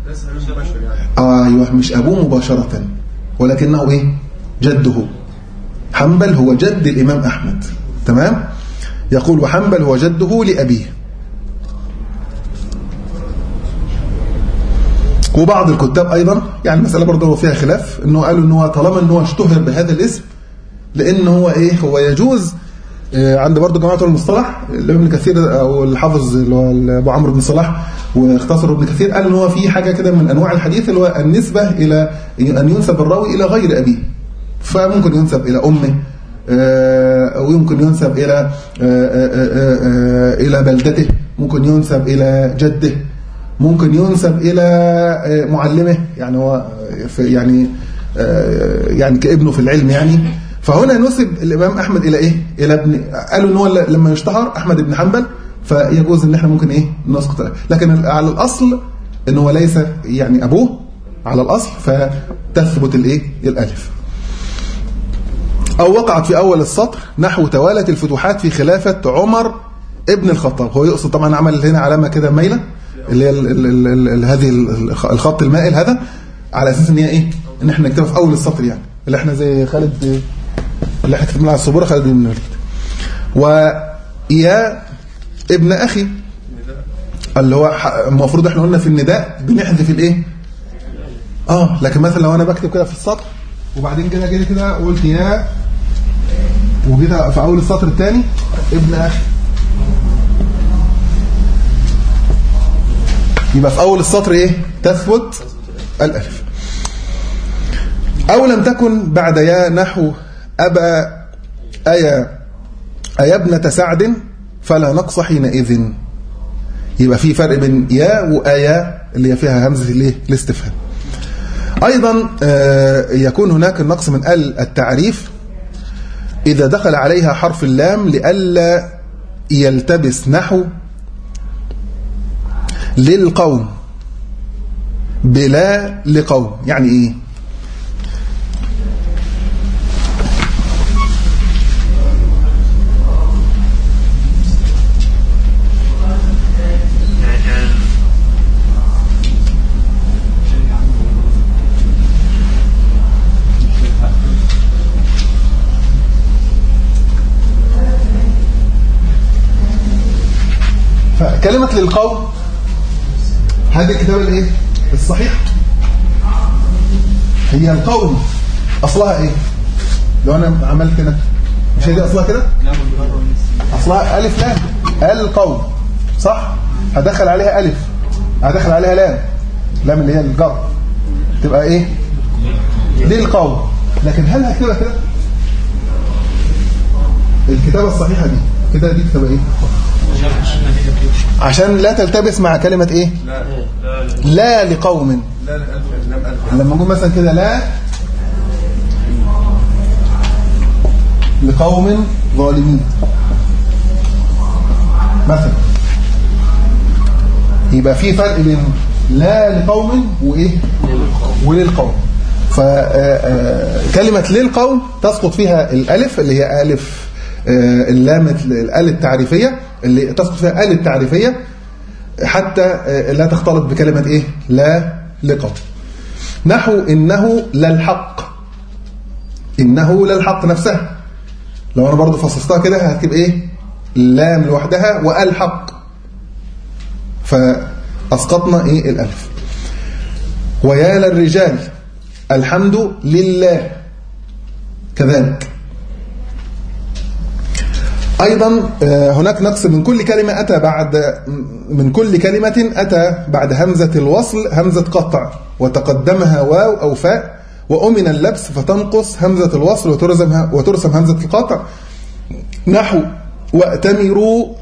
أيوه مش أبوه مباشرة ولكنه إيه جده حنبل هو جد الإمام أحمد تمام يقول وحنبل هو جده لأبيه وبعض الكتاب أيضا يعني المسألة برضه هو فيها خلاف إنه قالوا إنه طالما إنه اشتهر بهذا الاسم لأن هو إيه هو يجوز آه، عند برضه جماعة المصطلح الإمام ابن كثير أو الحافظ اللي هو أبو عمرو بن صلاح واختصر ابن كثير قال إن هو في حاجة كده من أنواع الحديث اللي هو النسبة إلى أن ينسب الراوي إلى غير أبيه فممكن ينسب إلى أمه آه، أو يمكن ينسب إلى آه، آه، آه، آه، إلى بلدته ممكن ينسب إلى جده ممكن ينسب إلى آه، معلمه يعني هو في يعني آه، يعني كابنه في العلم يعني فهنا نسب الإمام أحمد إلى إيه؟ إلى ابن قالوا إن هو لما يشتهر أحمد بن حنبل فيجوز إن إحنا ممكن إيه نسقط عليه. لكن على الأصل إن هو ليس يعني أبوه على الأصل فتثبت الإيه؟ الألف أو وقعت في أول السطر نحو توالت الفتوحات في خلافة عمر ابن الخطاب هو يقصد طبعا عمل هنا علامة كده مايلة اللي هي ال- ال- ال- ال- هذه الخ- الخط المائل هذا على أساس إن هي إيه إن إحنا نكتبها في أول السطر يعني اللي إحنا زي خالد اللي إحنا كتبنا على السبورة خالد بن الوليد ويا ابن أخي اللي هو ح- المفروض إحنا قلنا في النداء بنحذف الإيه اه لكن مثلا لو انا بكتب كده في السطر وبعدين كده جيت كده قلت يا وجيت في اول السطر الثاني ابن اخي يبقى في اول السطر ايه تثبت الالف او لم تكن بعد يا نحو ابا ايا ايا ابنة سعد فلا نقص حينئذ يبقى في فرق بين يا وايا اللي هي فيها همزه الايه الاستفهام أيضا آه، يكون هناك النقص من ال التعريف إذا دخل عليها حرف اللام لئلا يلتبس نحو للقوم بلا لقوم يعني إيه يعني فكلمة للقوم هذه الكتابة الايه الصحيح هي القوم أصلها ايه لو أنا عملت كده مش هي دي أصلها كده أصلها ألف لام القوم صح هدخل عليها ألف هدخل عليها لام لام اللي هي الجر تبقى ايه للقوم لكن هل هكتبها كده الكتابة الصحيحة دي كده دي كتابة ايه عشان لا تلتبس مع كلمة ايه لا لقوم لا لا ألف لم ألف لما نقول مثلا كده لا لقوم ظالمين مثلا يبقى في فرق بين لا لقوم وايه وللقوم فكلمة للقوم تسقط فيها الألف اللي هي ألف آه، اللام الآل التعريفية اللي تسقط فيها آل التعريفية حتى آه، لا تختلط بكلمة إيه لا لقوم نحو إنه للحق إنه للحق نفسها لو أنا برضو فصصتها كده هتبقى إيه لام لوحدها والحق فأسقطنا إيه الألف ويا للرجال الحمد لله كذلك أيضا آه، هناك نقص من كل كلمة أتى بعد من كل كلمة أتى بعد همزة الوصل همزة قطع وتقدمها واو أو فاء وأمن اللبس فتنقص همزة الوصل وترسم وترسم همزة القطع نحو وأتمروا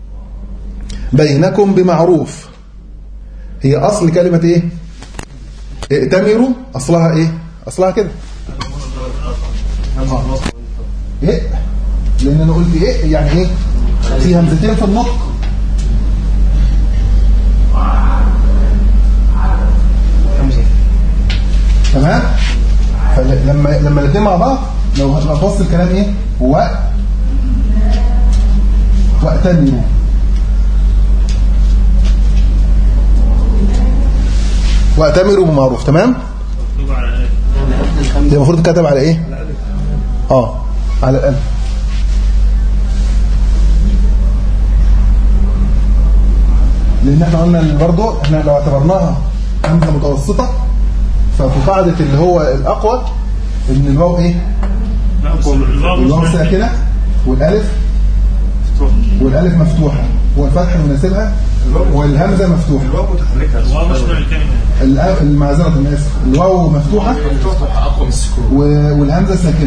بينكم بمعروف هي أصل كلمة إيه ائتمروا أصلها إيه أصلها كده إيه لأن أنا قلت إيه يعني إيه في همزتين في النطق تمام فلما لما الاثنين مع بعض لو هتبص الكلام ايه و واتمروا واتمروا بمعروف تمام مكتوب على ايه؟ دي المفروض تتكتب على ايه اه على الالف لان احنا قلنا برضه احنا لو اعتبرناها همزه متوسطه ففي قاعده اللي هو الاقوى ان الواو ايه لا بس الواو الواو مش ساكنه والالف والالف مفتوحه والفتح يناسبها والهمزه مفتوحه الواو متحركه الواو مش من الكلمة الأ- المعذره انا اسف الواو مفتوحه اقوى من السكون و- والهمزه ساكنه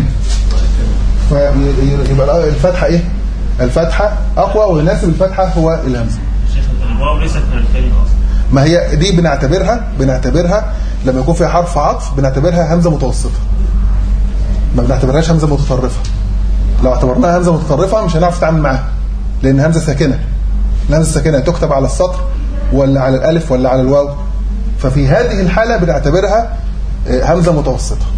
فيبقى الفتحه ايه الفتحه اقوى ويناسب الفتحه هو الهمزه شيخ الواو ليست من الكلمة اصلا ما هي دي بنعتبرها بنعتبرها لما يكون فيها حرف عطف بنعتبرها همزه متوسطه ما بنعتبرهاش همزه متطرفه لو اعتبرناها همزه متطرفه مش هنعرف نتعامل معاها لان همزه ساكنه الهمزه الساكنه تكتب على السطر ولا على الالف ولا على الواو ففي هذه الحاله بنعتبرها آه، همزه متوسطه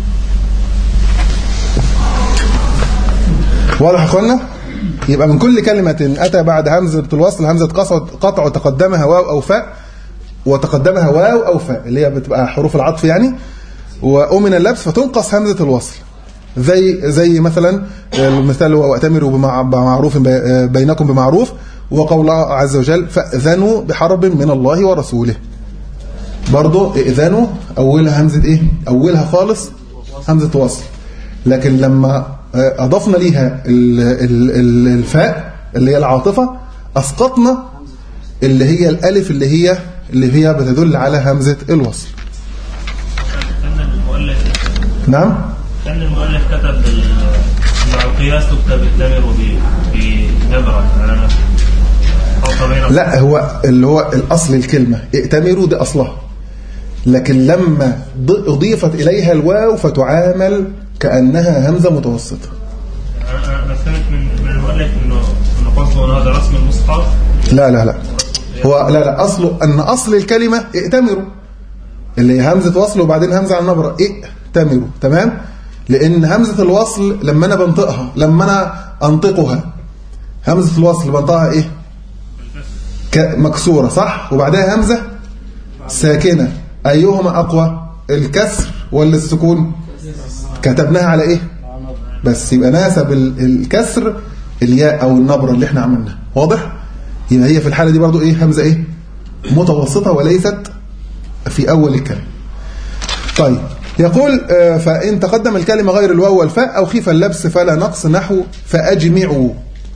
واضح يا اخوانا يبقى من كل كلمة أتى بعد همزة الوصل همزة قطع قطع وتقدمها واو أو فاء وتقدمها واو أو فاء اللي هي بتبقى حروف العطف يعني وأمن اللبس فتنقص همزة الوصل زي زي مثلا المثال هو وأتمروا بمع- بمعروف بي- بينكم بمعروف وقول الله عز وجل فأذنوا بحرب من الله ورسوله برضو إذنوا أولها همزة إيه أولها خالص همزة وصل لكن لما آه، أضفنا ليها ال- ال- ال- الفاء اللي هي العاطفة أسقطنا اللي هي الألف اللي هي اللي هي بتدل على همزة الوصل كان المؤلف نعم كان المؤلف كتب ال- مع القياس تكتب التمر ب- بنبرة على نفسه خلط بين لا هو اللي هو الأصل الكلمة ائتمروا دي أصلها لكن لما ض- أضيفت إليها الواو فتعامل كأنها همزة متوسطة انا أنا فهمت من من المؤلف انه انه قصده ان هذا رسم المصحف لا لا لا هو لا لا أصله أن أصل الكلمة ائتمروا اللي هي همزة وصل وبعدين همزة على النبرة ائتمروا تمام لأن همزة الوصل لما أنا بنطقها لما أنا أنطقها همزة الوصل بنطقها إيه ك- مكسورة صح وبعدها همزة ساكنة أيهما أقوى الكسر ولا السكون كتبناها على إيه بس يبقى ناسب ال- الكسر الياء او النبره اللي احنا عملناها واضح يبقى هي في الحاله دي برضو ايه همزه ايه متوسطه وليست في اول الكلمه طيب يقول آه، فان تقدم الكلمه غير الواو والفاء او خيف اللبس فلا نقص نحو فاجمعوا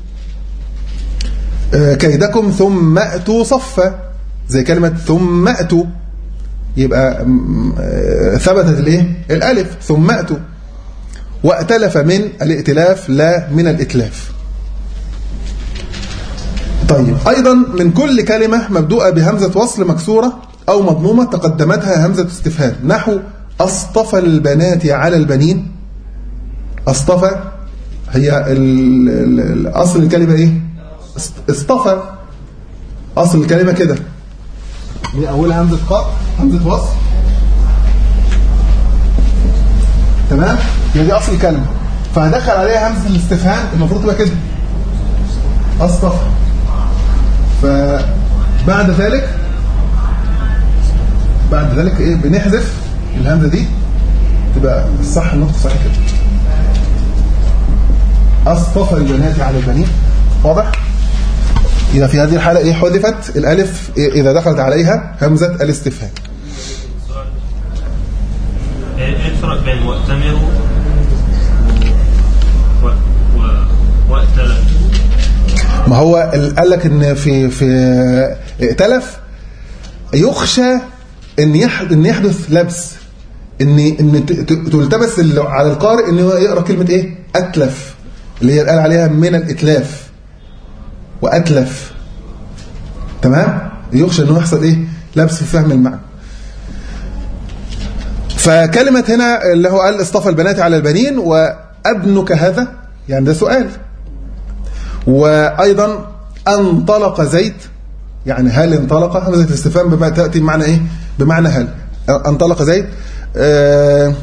آه، كيدكم ثم اتوا صفا زي كلمه ثم اتوا يبقى م- آه، ثبتت الايه الالف ثم اتوا وائتلف من الائتلاف لا من الإتلاف طيب أيضا من كل كلمة مبدوءة بهمزة وصل مكسورة أو مضمومة تقدمتها همزة استفهام نحو أصطفى البنات على البنين أصطفى هي ال- ال- ال- أصل الكلمة إيه است- اصطفى أصل الكلمة كده دي أولها همزة قاء همزة وصل تمام هي دي اصل الكلمه فهدخل عليها همزه الاستفهام المفروض تبقى كده اصطفى فبعد ذلك بعد ذلك ايه بنحذف الهمزه دي تبقى الصح النطق صحيح كده اصطفى البنات على البنين واضح إذا في هذه الحالة إيه حذفت الألف إذا دخلت عليها همزة الاستفهام ايه إيه الفرق بين واتمروا و و واتلف ما هو ال- قال لك ان في في ائتلف يخشى ان يحدث ان يحدث لبس ان ان ت- ت- تلتبس ال- على القارئ ان هو يقرا كلمه ايه اتلف اللي هي قال عليها من الاتلاف واتلف تمام يخشى انه يحصل ايه لبس في فهم المعنى فكلمة هنا اللي هو قال اصطفى البنات على البنين وابنك هذا يعني ده سؤال وأيضا انطلق زيد يعني هل انطلق همزة الاستفهام بما تأتي بمعنى ايه بمعنى هل انطلق زيد آه،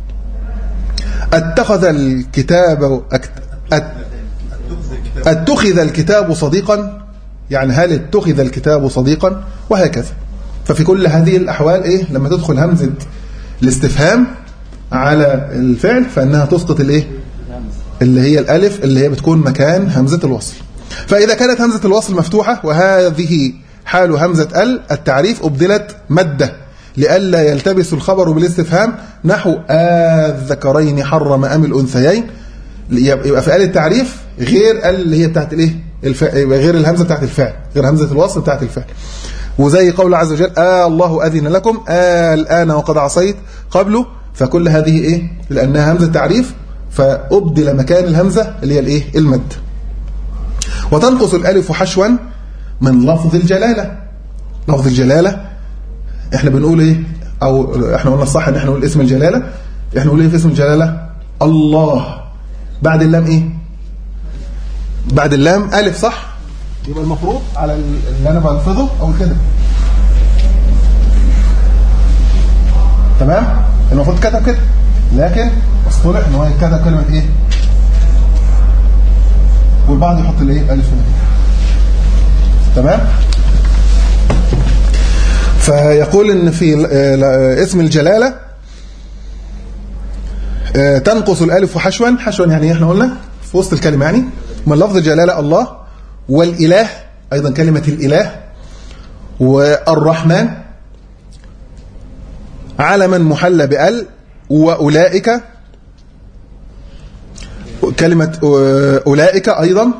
اتخذ الكتاب أك- أت- اتخذ الكتاب صديقا يعني هل اتخذ الكتاب صديقا وهكذا ففي كل هذه الأحوال إيه لما تدخل همزة الاستفهام على الفعل فإنها تسقط الإيه اللي هي الألف اللي هي بتكون مكان همزة الوصل فإذا كانت همزة الوصل مفتوحة وهذه حال همزة ال التعريف أبدلت مدة لئلا يلتبس الخبر بالاستفهام نحو الذكرين حرم أم الأنثيين يبقى في آل التعريف غير ال اللي هي بتاعت الايه الف... يبقى غير الهمزه بتاعت الفعل غير همزه الوصل بتاعت الفعل وزي قول عز وجل آه الله أذن لكم آه الآن وقد عصيت قبله فكل هذه إيه لأنها همزة تعريف فأبدل مكان الهمزة اللي هي الإيه المد وتنقص الألف حشوا من لفظ الجلالة لفظ الجلالة احنا بنقول ايه او احنا قلنا الصح ان احنا نقول اسم الجلالة احنا نقول ايه في اسم الجلالة الله بعد اللام ايه بعد اللام ألف صح يبقى المفروض على اللي أنا بلفظه أو كده تمام المفروض كتب كده لكن اصطلح ان هو يتكتب كلمة ايه والبعض يحط الايه ألف هنا تمام فيقول ان في اسم الجلالة تنقص الألف حشوا حشوا يعني احنا قلنا في وسط الكلمة يعني من لفظ الجلالة الله والإله أيضا كلمة الإله والرحمن علما محل بأل وأولئك كلمة أولئك أيضا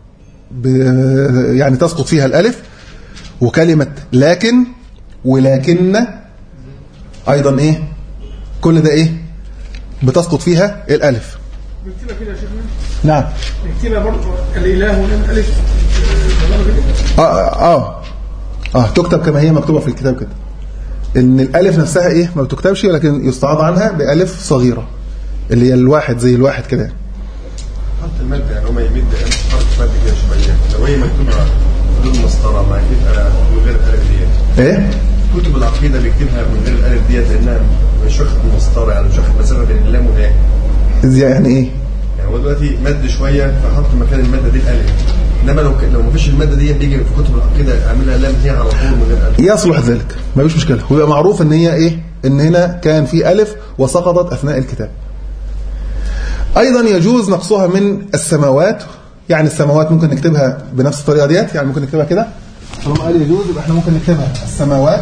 يعني تسقط فيها الألف وكلمة لكن ولكن أيضا إيه كل ده إيه بتسقط فيها الألف نكتبها كده يا شيخنا نعم نكتبها برضه الاله ونعمل الف آه, آه آه تكتب كما هي مكتوبة في الكتاب كده إن الألف نفسها إيه ما بتكتبش ولكن يستعاض عنها بألف صغيرة اللي هي الواحد زي الواحد كده حرف المادة يعني هو ما يمد حرف مادة كده شوية لو هي مكتوبة بدون مسطرة ما يبقى من غير الألف ديت إيه كتب العقيدة بيكتبها من غير الألف ديت لأنها مش واخد مسطرة يعني مش واخد مسافة بين اللام والهاء زي يعني إيه يعني هو دلوقتي مد شوية فحط مكان المادة دي الألف إنما لو ك... لو ما فيش المادة دي بيجي في كتب العقيدة أعملها لام هي على طول من غير ألف يصلح ذلك ما فيش مشكلة ويبقى معروف ان هي ايه ان هنا كان في ألف وسقطت أثناء الكتاب أيضا يجوز نقصها من السماوات يعني السماوات ممكن نكتبها بنفس الطريقة ديت يعني ممكن نكتبها كده طالما قال يجوز يبقى احنا ممكن نكتبها السماوات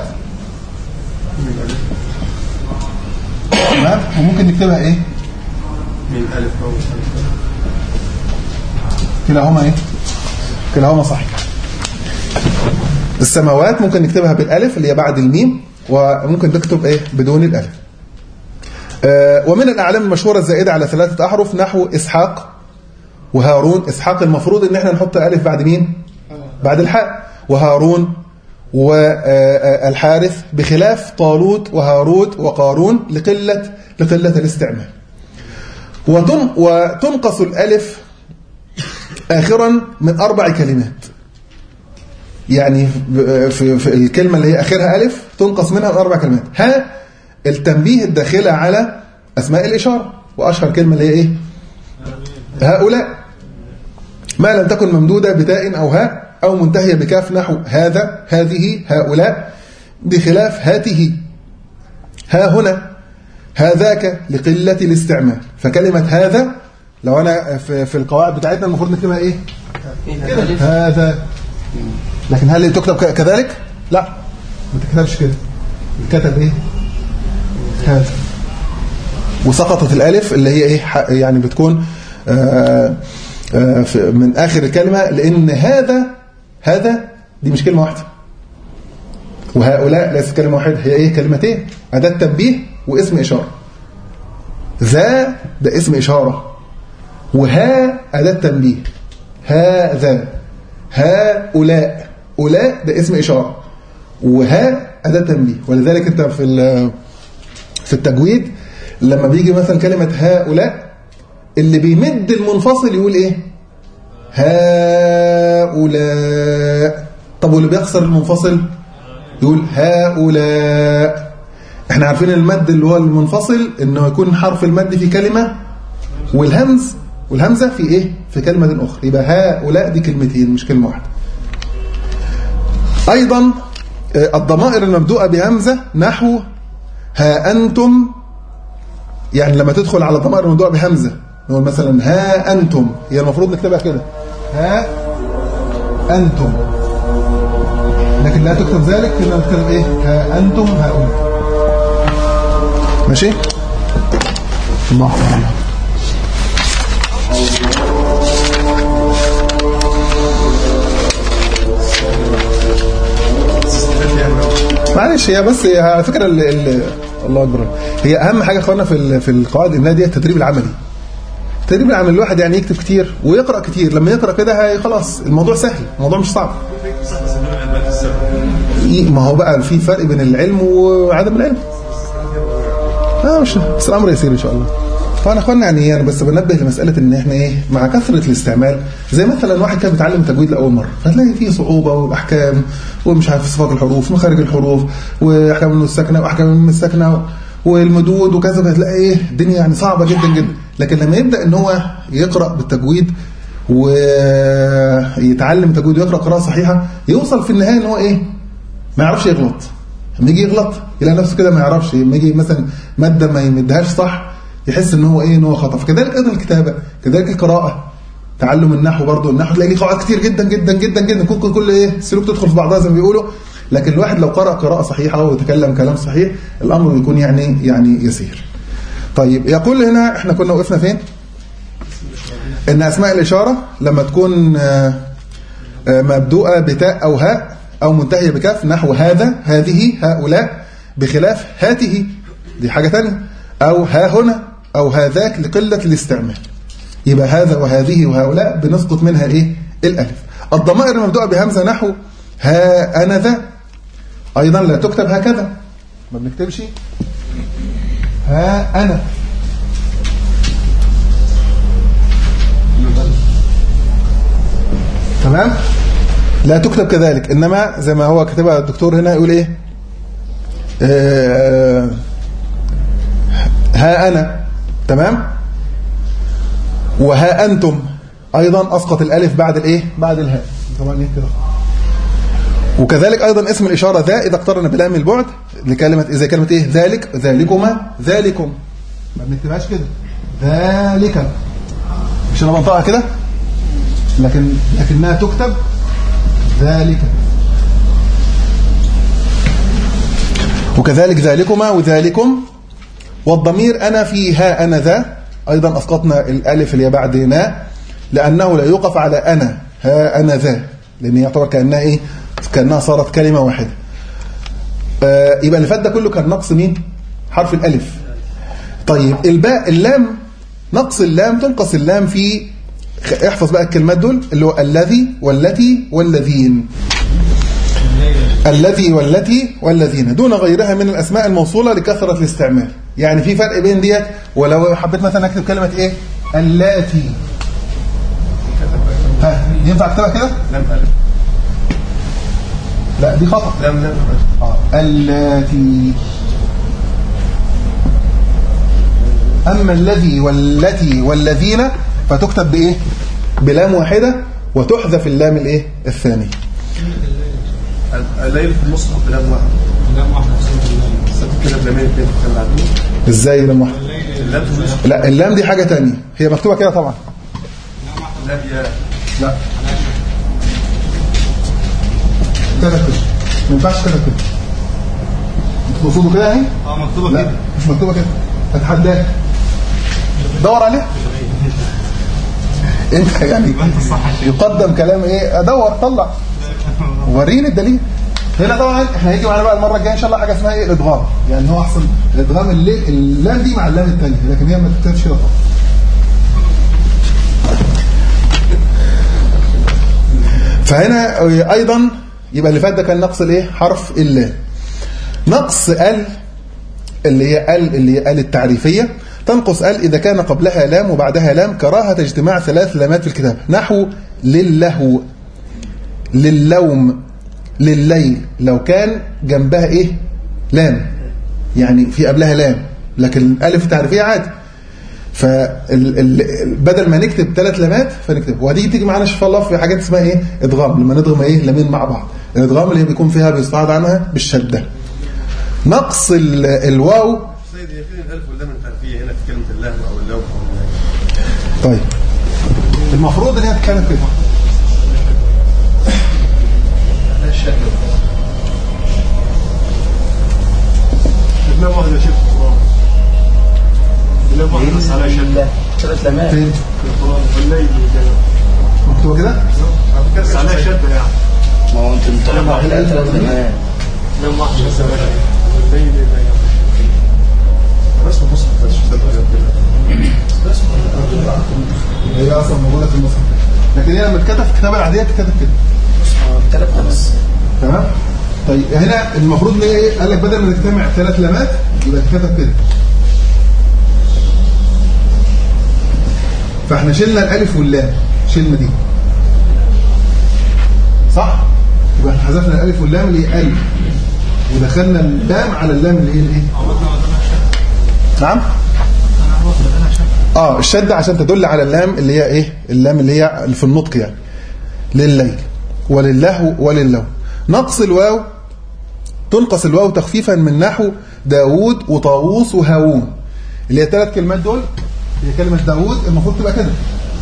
تمام وممكن نكتبها ايه من ألف أو كلاهما ايه كلاهما صحيح السماوات ممكن نكتبها بالالف اللي هي بعد الميم وممكن نكتب ايه بدون الالف آه ومن الاعلام المشهوره الزائده على ثلاثه احرف نحو اسحاق وهارون اسحاق المفروض ان احنا نحط الف بعد مين بعد الحاء وهارون والحارث بخلاف طالوت وهاروت وقارون لقله لقله الاستعمال وتن وتنقص الالف آخرا من أربع كلمات يعني في, في الكلمة اللي هي آخرها ألف تنقص منها من أربع كلمات ها التنبيه الداخلة على أسماء الإشارة وأشهر كلمة اللي هي إيه هؤلاء ما لم تكن ممدودة بتاء أو هاء أو منتهية بكاف نحو هذا هذه هؤلاء بخلاف هاته ها هنا هذاك لقلة الاستعمال فكلمة هذا لو أنا في, في القواعد بتاعتنا المفروض نكتبها إيه هذا لكن هل تكتب ك- كذلك لا ما تكتبش كده كتب ايه هذا وسقطت الالف اللي هي ايه ح- يعني بتكون آه آه في- من اخر الكلمه لان هذا هذا دي مش كلمه واحده وهؤلاء ليست كلمه واحده هي ايه كلمتين اداه تنبيه واسم اشاره ذا ده اسم اشاره وها اداه تنبيه هذا هؤلاء أولاء ده اسم إشارة وها أداة تنبيه ولذلك أنت في ال- في التجويد لما بيجي مثلا كلمة هؤلاء اللي بيمد المنفصل يقول إيه هؤلاء طب واللي بيكسر المنفصل يقول هؤلاء احنا عارفين المد اللي هو المنفصل انه يكون حرف المد في كلمة والهمز والهمزة في ايه في كلمة اخرى يبقى هؤلاء دي كلمتين مش كلمة واحدة ايضا آه، الضمائر المبدوءة بهمزة نحو ها انتم يعني لما تدخل على الضمائر المبدوءة بهمزة نقول مثلا ها انتم هي المفروض نكتبها كده ها انتم لكن لا تكتب ذلك كنا نكتب ايه ها انتم هؤلاء ماشي الله أعلم. معلش هي بس هي على فكره ال ال الله اكبر هي اهم حاجه يا اخوانا في ال- في القواعد الناديه دي التدريب العملي التدريب العملي الواحد يعني يكتب كتير ويقرا كتير لما يقرا كده هي خلاص الموضوع سهل الموضوع مش صعب إيه، ما هو بقى في فرق بين العلم وعدم العلم اه مش بس الامر يسير ان شاء الله فانا اخوانا يعني انا بس بنبه لمساله ان احنا ايه مع كثره الاستعمال زي مثلا واحد كان بيتعلم تجويد لاول مره فتلاقي فيه صعوبه واحكام ومش عارف صفات الحروف مخارج الحروف واحكام النون الساكنه واحكام الميم الساكنه والمدود وكذا فتلاقي ايه الدنيا يعني صعبه جدا جدا لكن لما يبدا ان هو يقرا بالتجويد ويتعلم تجويد ويقرا قراءه صحيحه يوصل في النهايه ان هو ايه ما يعرفش يغلط لما يجي يغلط يلاقي نفسه كده ما يعرفش لما يجي مثلا ماده ما يمدهاش صح يحس ان هو ايه ان هو خطا فكذلك ايضا الكتابه كذلك القراءه تعلم النحو برضه النحو تلاقي ليه قواعد كتير جدا جدا جدا جدا كل كل ايه سلوك تدخل في بعضها زي ما بيقولوا لكن الواحد لو قرأ قراءة صحيحة ويتكلم كلام صحيح الأمر يكون يعني يعني يسير طيب يقول هنا احنا كنا وقفنا فين ان اسماء الاشاره لما تكون آه، آه، مبدوءه بتاء او هاء او منتهيه بكاف نحو هذا هذه هؤلاء بخلاف هاته دي حاجه ثانيه او ها هنا او هذاك لقله الاستعمال يبقى هذا وهذه وهؤلاء بنسقط منها الايه الالف الضمائر المبدوءه بهمزه نحو ها انا ذا ايضا لا تكتب هكذا ما بنكتبش ها انا تمام لا تكتب كذلك انما زي ما هو كتبها الدكتور هنا يقول ايه آه ها انا تمام وها انتم ايضا اسقط الالف بعد الايه بعد الهاء طبعا ايه كده وكذلك ايضا اسم الاشاره ذا اذا اقترن بلام البعد لكلمه اذا كلمه ايه ذلك ذلكما ذلكم ما بنكتبهاش كده ذلك مش انا بنطقها كده لكن لكنها تكتب ذلك وكذلك ذلكما وذلكم والضمير أنا في ها أنا ذا أيضا أسقطنا الألف اللي بعد نا لأنه لا يوقف على أنا ها أنا ذا لأن يعتبر كأنها إيه كأنها صارت كلمة واحدة آه يبقى اللي فات ده كله كان نقص مين حرف الألف طيب الباء اللام نقص اللام تنقص اللام في احفظ بقى الكلمات دول اللي هو الذي والتي والذين الذي والتي والذين دون غيرها من الأسماء الموصولة لكثرة الاستعمال يعني في فرق بين ديت ولو حبيت مثلا أكتب كلمة إيه اللاتي ها ينفع اكتبها كده لم ألف لا دي خطأ لم لم آه. اللاتي أما الذي والتي والذين فتكتب بإيه بلام واحدة وتحذف اللام الإيه الثاني الليل في المصحف بلام واحد لام واحدة في سورة الليل سبت كده بلامين اثنين في الكلام العدو إزاي لام واحدة اللام في المصحف لا اللام دي حاجة تانية هي مكتوبة كده طبعا لا يا لا كده كده ما ينفعش كده كده تقصده كده اهي اه مكتوبة لا كده مش مكتوبة كده اتحداك دور عليها انت يعني يقدم كلام ايه ادور طلع وريني الدليل هنا طبعا احنا هيجي معانا بقى المره الجايه ان شاء الله حاجه اسمها ايه الادغام يعني هو احسن الادغام اللي اللام دي مع اللام الثانيه لكن هي ما تكتبش كده طبعا فهنا ايضا يبقى اللي فات ده كان نقص الايه حرف اللام نقص ال اللي هي ال اللي هي ال التعريفيه تنقص ال اذا كان قبلها لام وبعدها لام كراهه اجتماع ثلاث لامات في الكتاب نحو للهو للوم لليل لو كان جنبها ايه لام يعني في قبلها لام لكن الالف تعرفيه عادي فبدل ما نكتب ثلاث لامات فنكتب وهتيجي تيجي معانا ان شاء الله في حاجات اسمها ايه ادغام لما ندغم ايه لامين مع بعض الادغام اللي هي بيكون فيها بيستعاض عنها بالشده نقص ال- الواو سيد هي فين الالف واللام الحرفيه هنا في كلمه اللهو او اللوم او طيب المفروض ان هي تتكلم كده لا واحد يا شيخ في القرآن لا واحد بس على شد ثلاث لمات فين في القرآن والليل كده مكتوبه كده بس على شد يعني ما هو انت بتتكلم على ثلاث لمات لا واحد بس على شد والليل إذا يغشى رسم مصحف بس مش غير كده هي اصلا موجوده في المصحف لكن هي لما اتكتب في الكتابه العاديه بتتكتب كده ثلاث لمات تمام طيب هنا المفروض ان هي ايه قال لك بدل ما نجتمع ثلاث لمات يبقى تتكتب كده فاحنا شلنا الالف واللام شلنا دي صح يبقى احنا حذفنا الالف واللام اللي هي الف ودخلنا اللام على اللام اللي هي الايه نعم اه الشده عشان تدل على اللام اللي هي ايه اللام اللي هي في النطق يعني لليل ولله وللو نقص الواو تنقص الواو تخفيفا من نحو داوود وطاووس وهاوون اللي هي ثلاث كلمات دول هي كلمة داوود المفروض تبقى كده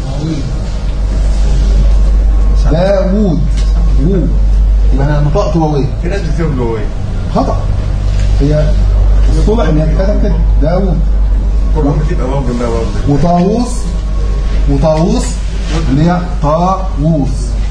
داوود وو يبقى انا نطقت واويه في ناس بتكتب لغويه خطأ هي الصلح ان هي تتكتب كده داوود طبعا بتبقى واو جنبها واو وطاووس وطاووس اللي هي طاووس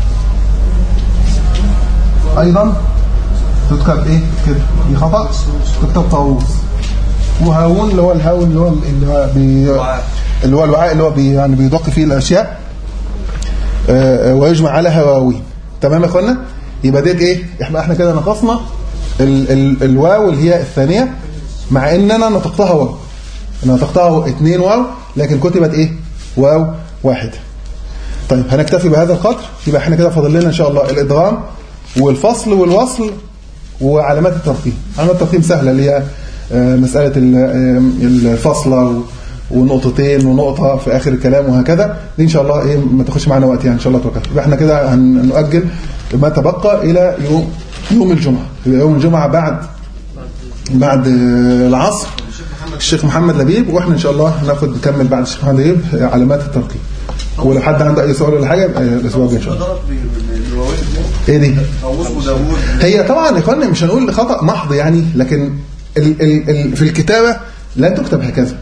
ايضا تكتب ايه كده دي خطا تكتب طاووس وهاون اللي هو الهاون اللي هو اللي هو بي اللي هو الوعاء اللي هو بي يعني بيدق فيه الاشياء آه، آه، ويجمع على هواوين تمام يا اخوانا يبقى ديت ايه احنا احنا كده نقصنا ال ال الواو اللي هي الثانيه مع اننا نطقتها واو انا نطقتها اتنين واو لكن كتبت ايه واو واحد طيب هنكتفي بهذا القدر يبقى احنا كده فاضل لنا ان شاء الله الادغام والفصل والوصل وعلامات الترقيم علامات الترقيم سهله اللي هي آه، مساله ال- آه، الفصله و- ونقطتين ونقطه في اخر الكلام وهكذا دي ان شاء الله ايه ما تاخدش معانا وقت يعني ان شاء الله توكل يبقى احنا كده هنؤجل ما تبقى الى يوم يوم الجمعه يبقى يوم الجمعه بعد بعد آه، العصر الشيخ محمد لبيب واحنا ان شاء الله هناخد نكمل بعد الشيخ محمد لبيب آه، علامات الترقيم ولو حد عنده اي سؤال ولا حاجه يبقى الاسبوع الجاي ان شاء الله ضرب بالواوين ايه دي طاووس وداوود هي طبعا يا اخوانا مش هنقول خطا محض يعني لكن ال ال ال في الكتابه لا تكتب هكذا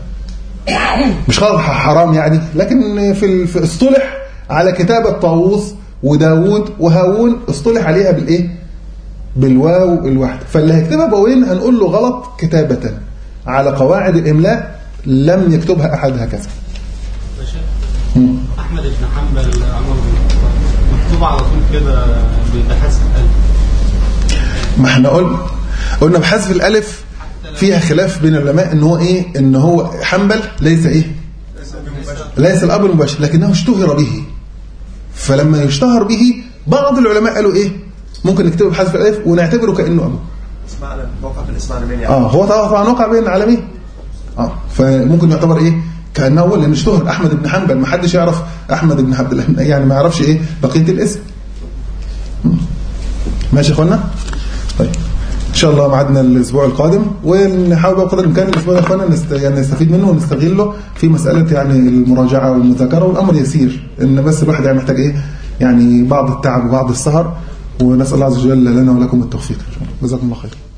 مش خطا حرام يعني لكن في ال- في اصطلح على كتابه طاووس وداوود وهاون اصطلح عليها بالايه بالواو الواحده فاللي هيكتبها بوين هنقول له غلط كتابه على قواعد الاملاء لم يكتبها احد هكذا مم. احمد بن حنبل عمر بن الخطاب مكتوب على طول كده بحذف الالف ما احنا قلنا قلنا بحذف الالف فيها خلاف بين العلماء ان هو ايه ان هو حنبل ليس ايه ليس الاب المباشر لكنه اشتهر به فلما يشتهر به بعض العلماء قالوا ايه ممكن نكتبه بحذف الالف ونعتبره كانه ابوه اسمعنا موقع في الاسماء العلمية يعني اه هو طبعا وقع بين العالمين اه فممكن يعتبر ايه كانه هو اللي اشتهر احمد بن حنبل ما حدش يعرف احمد بن عبد الله يعني ما يعرفش ايه بقيه الاسم مم. ماشي يا اخوانا طيب ان شاء الله ميعادنا الاسبوع القادم ونحاول بقى قدر الامكان الاسبوع ده يا اخوانا نست... يعني نستفيد منه ونستغله في مساله يعني المراجعه والمذاكره والامر يسير ان بس الواحد يعني محتاج ايه يعني بعض التعب وبعض السهر ونسال الله عز وجل لنا ولكم التوفيق جزاكم الله خير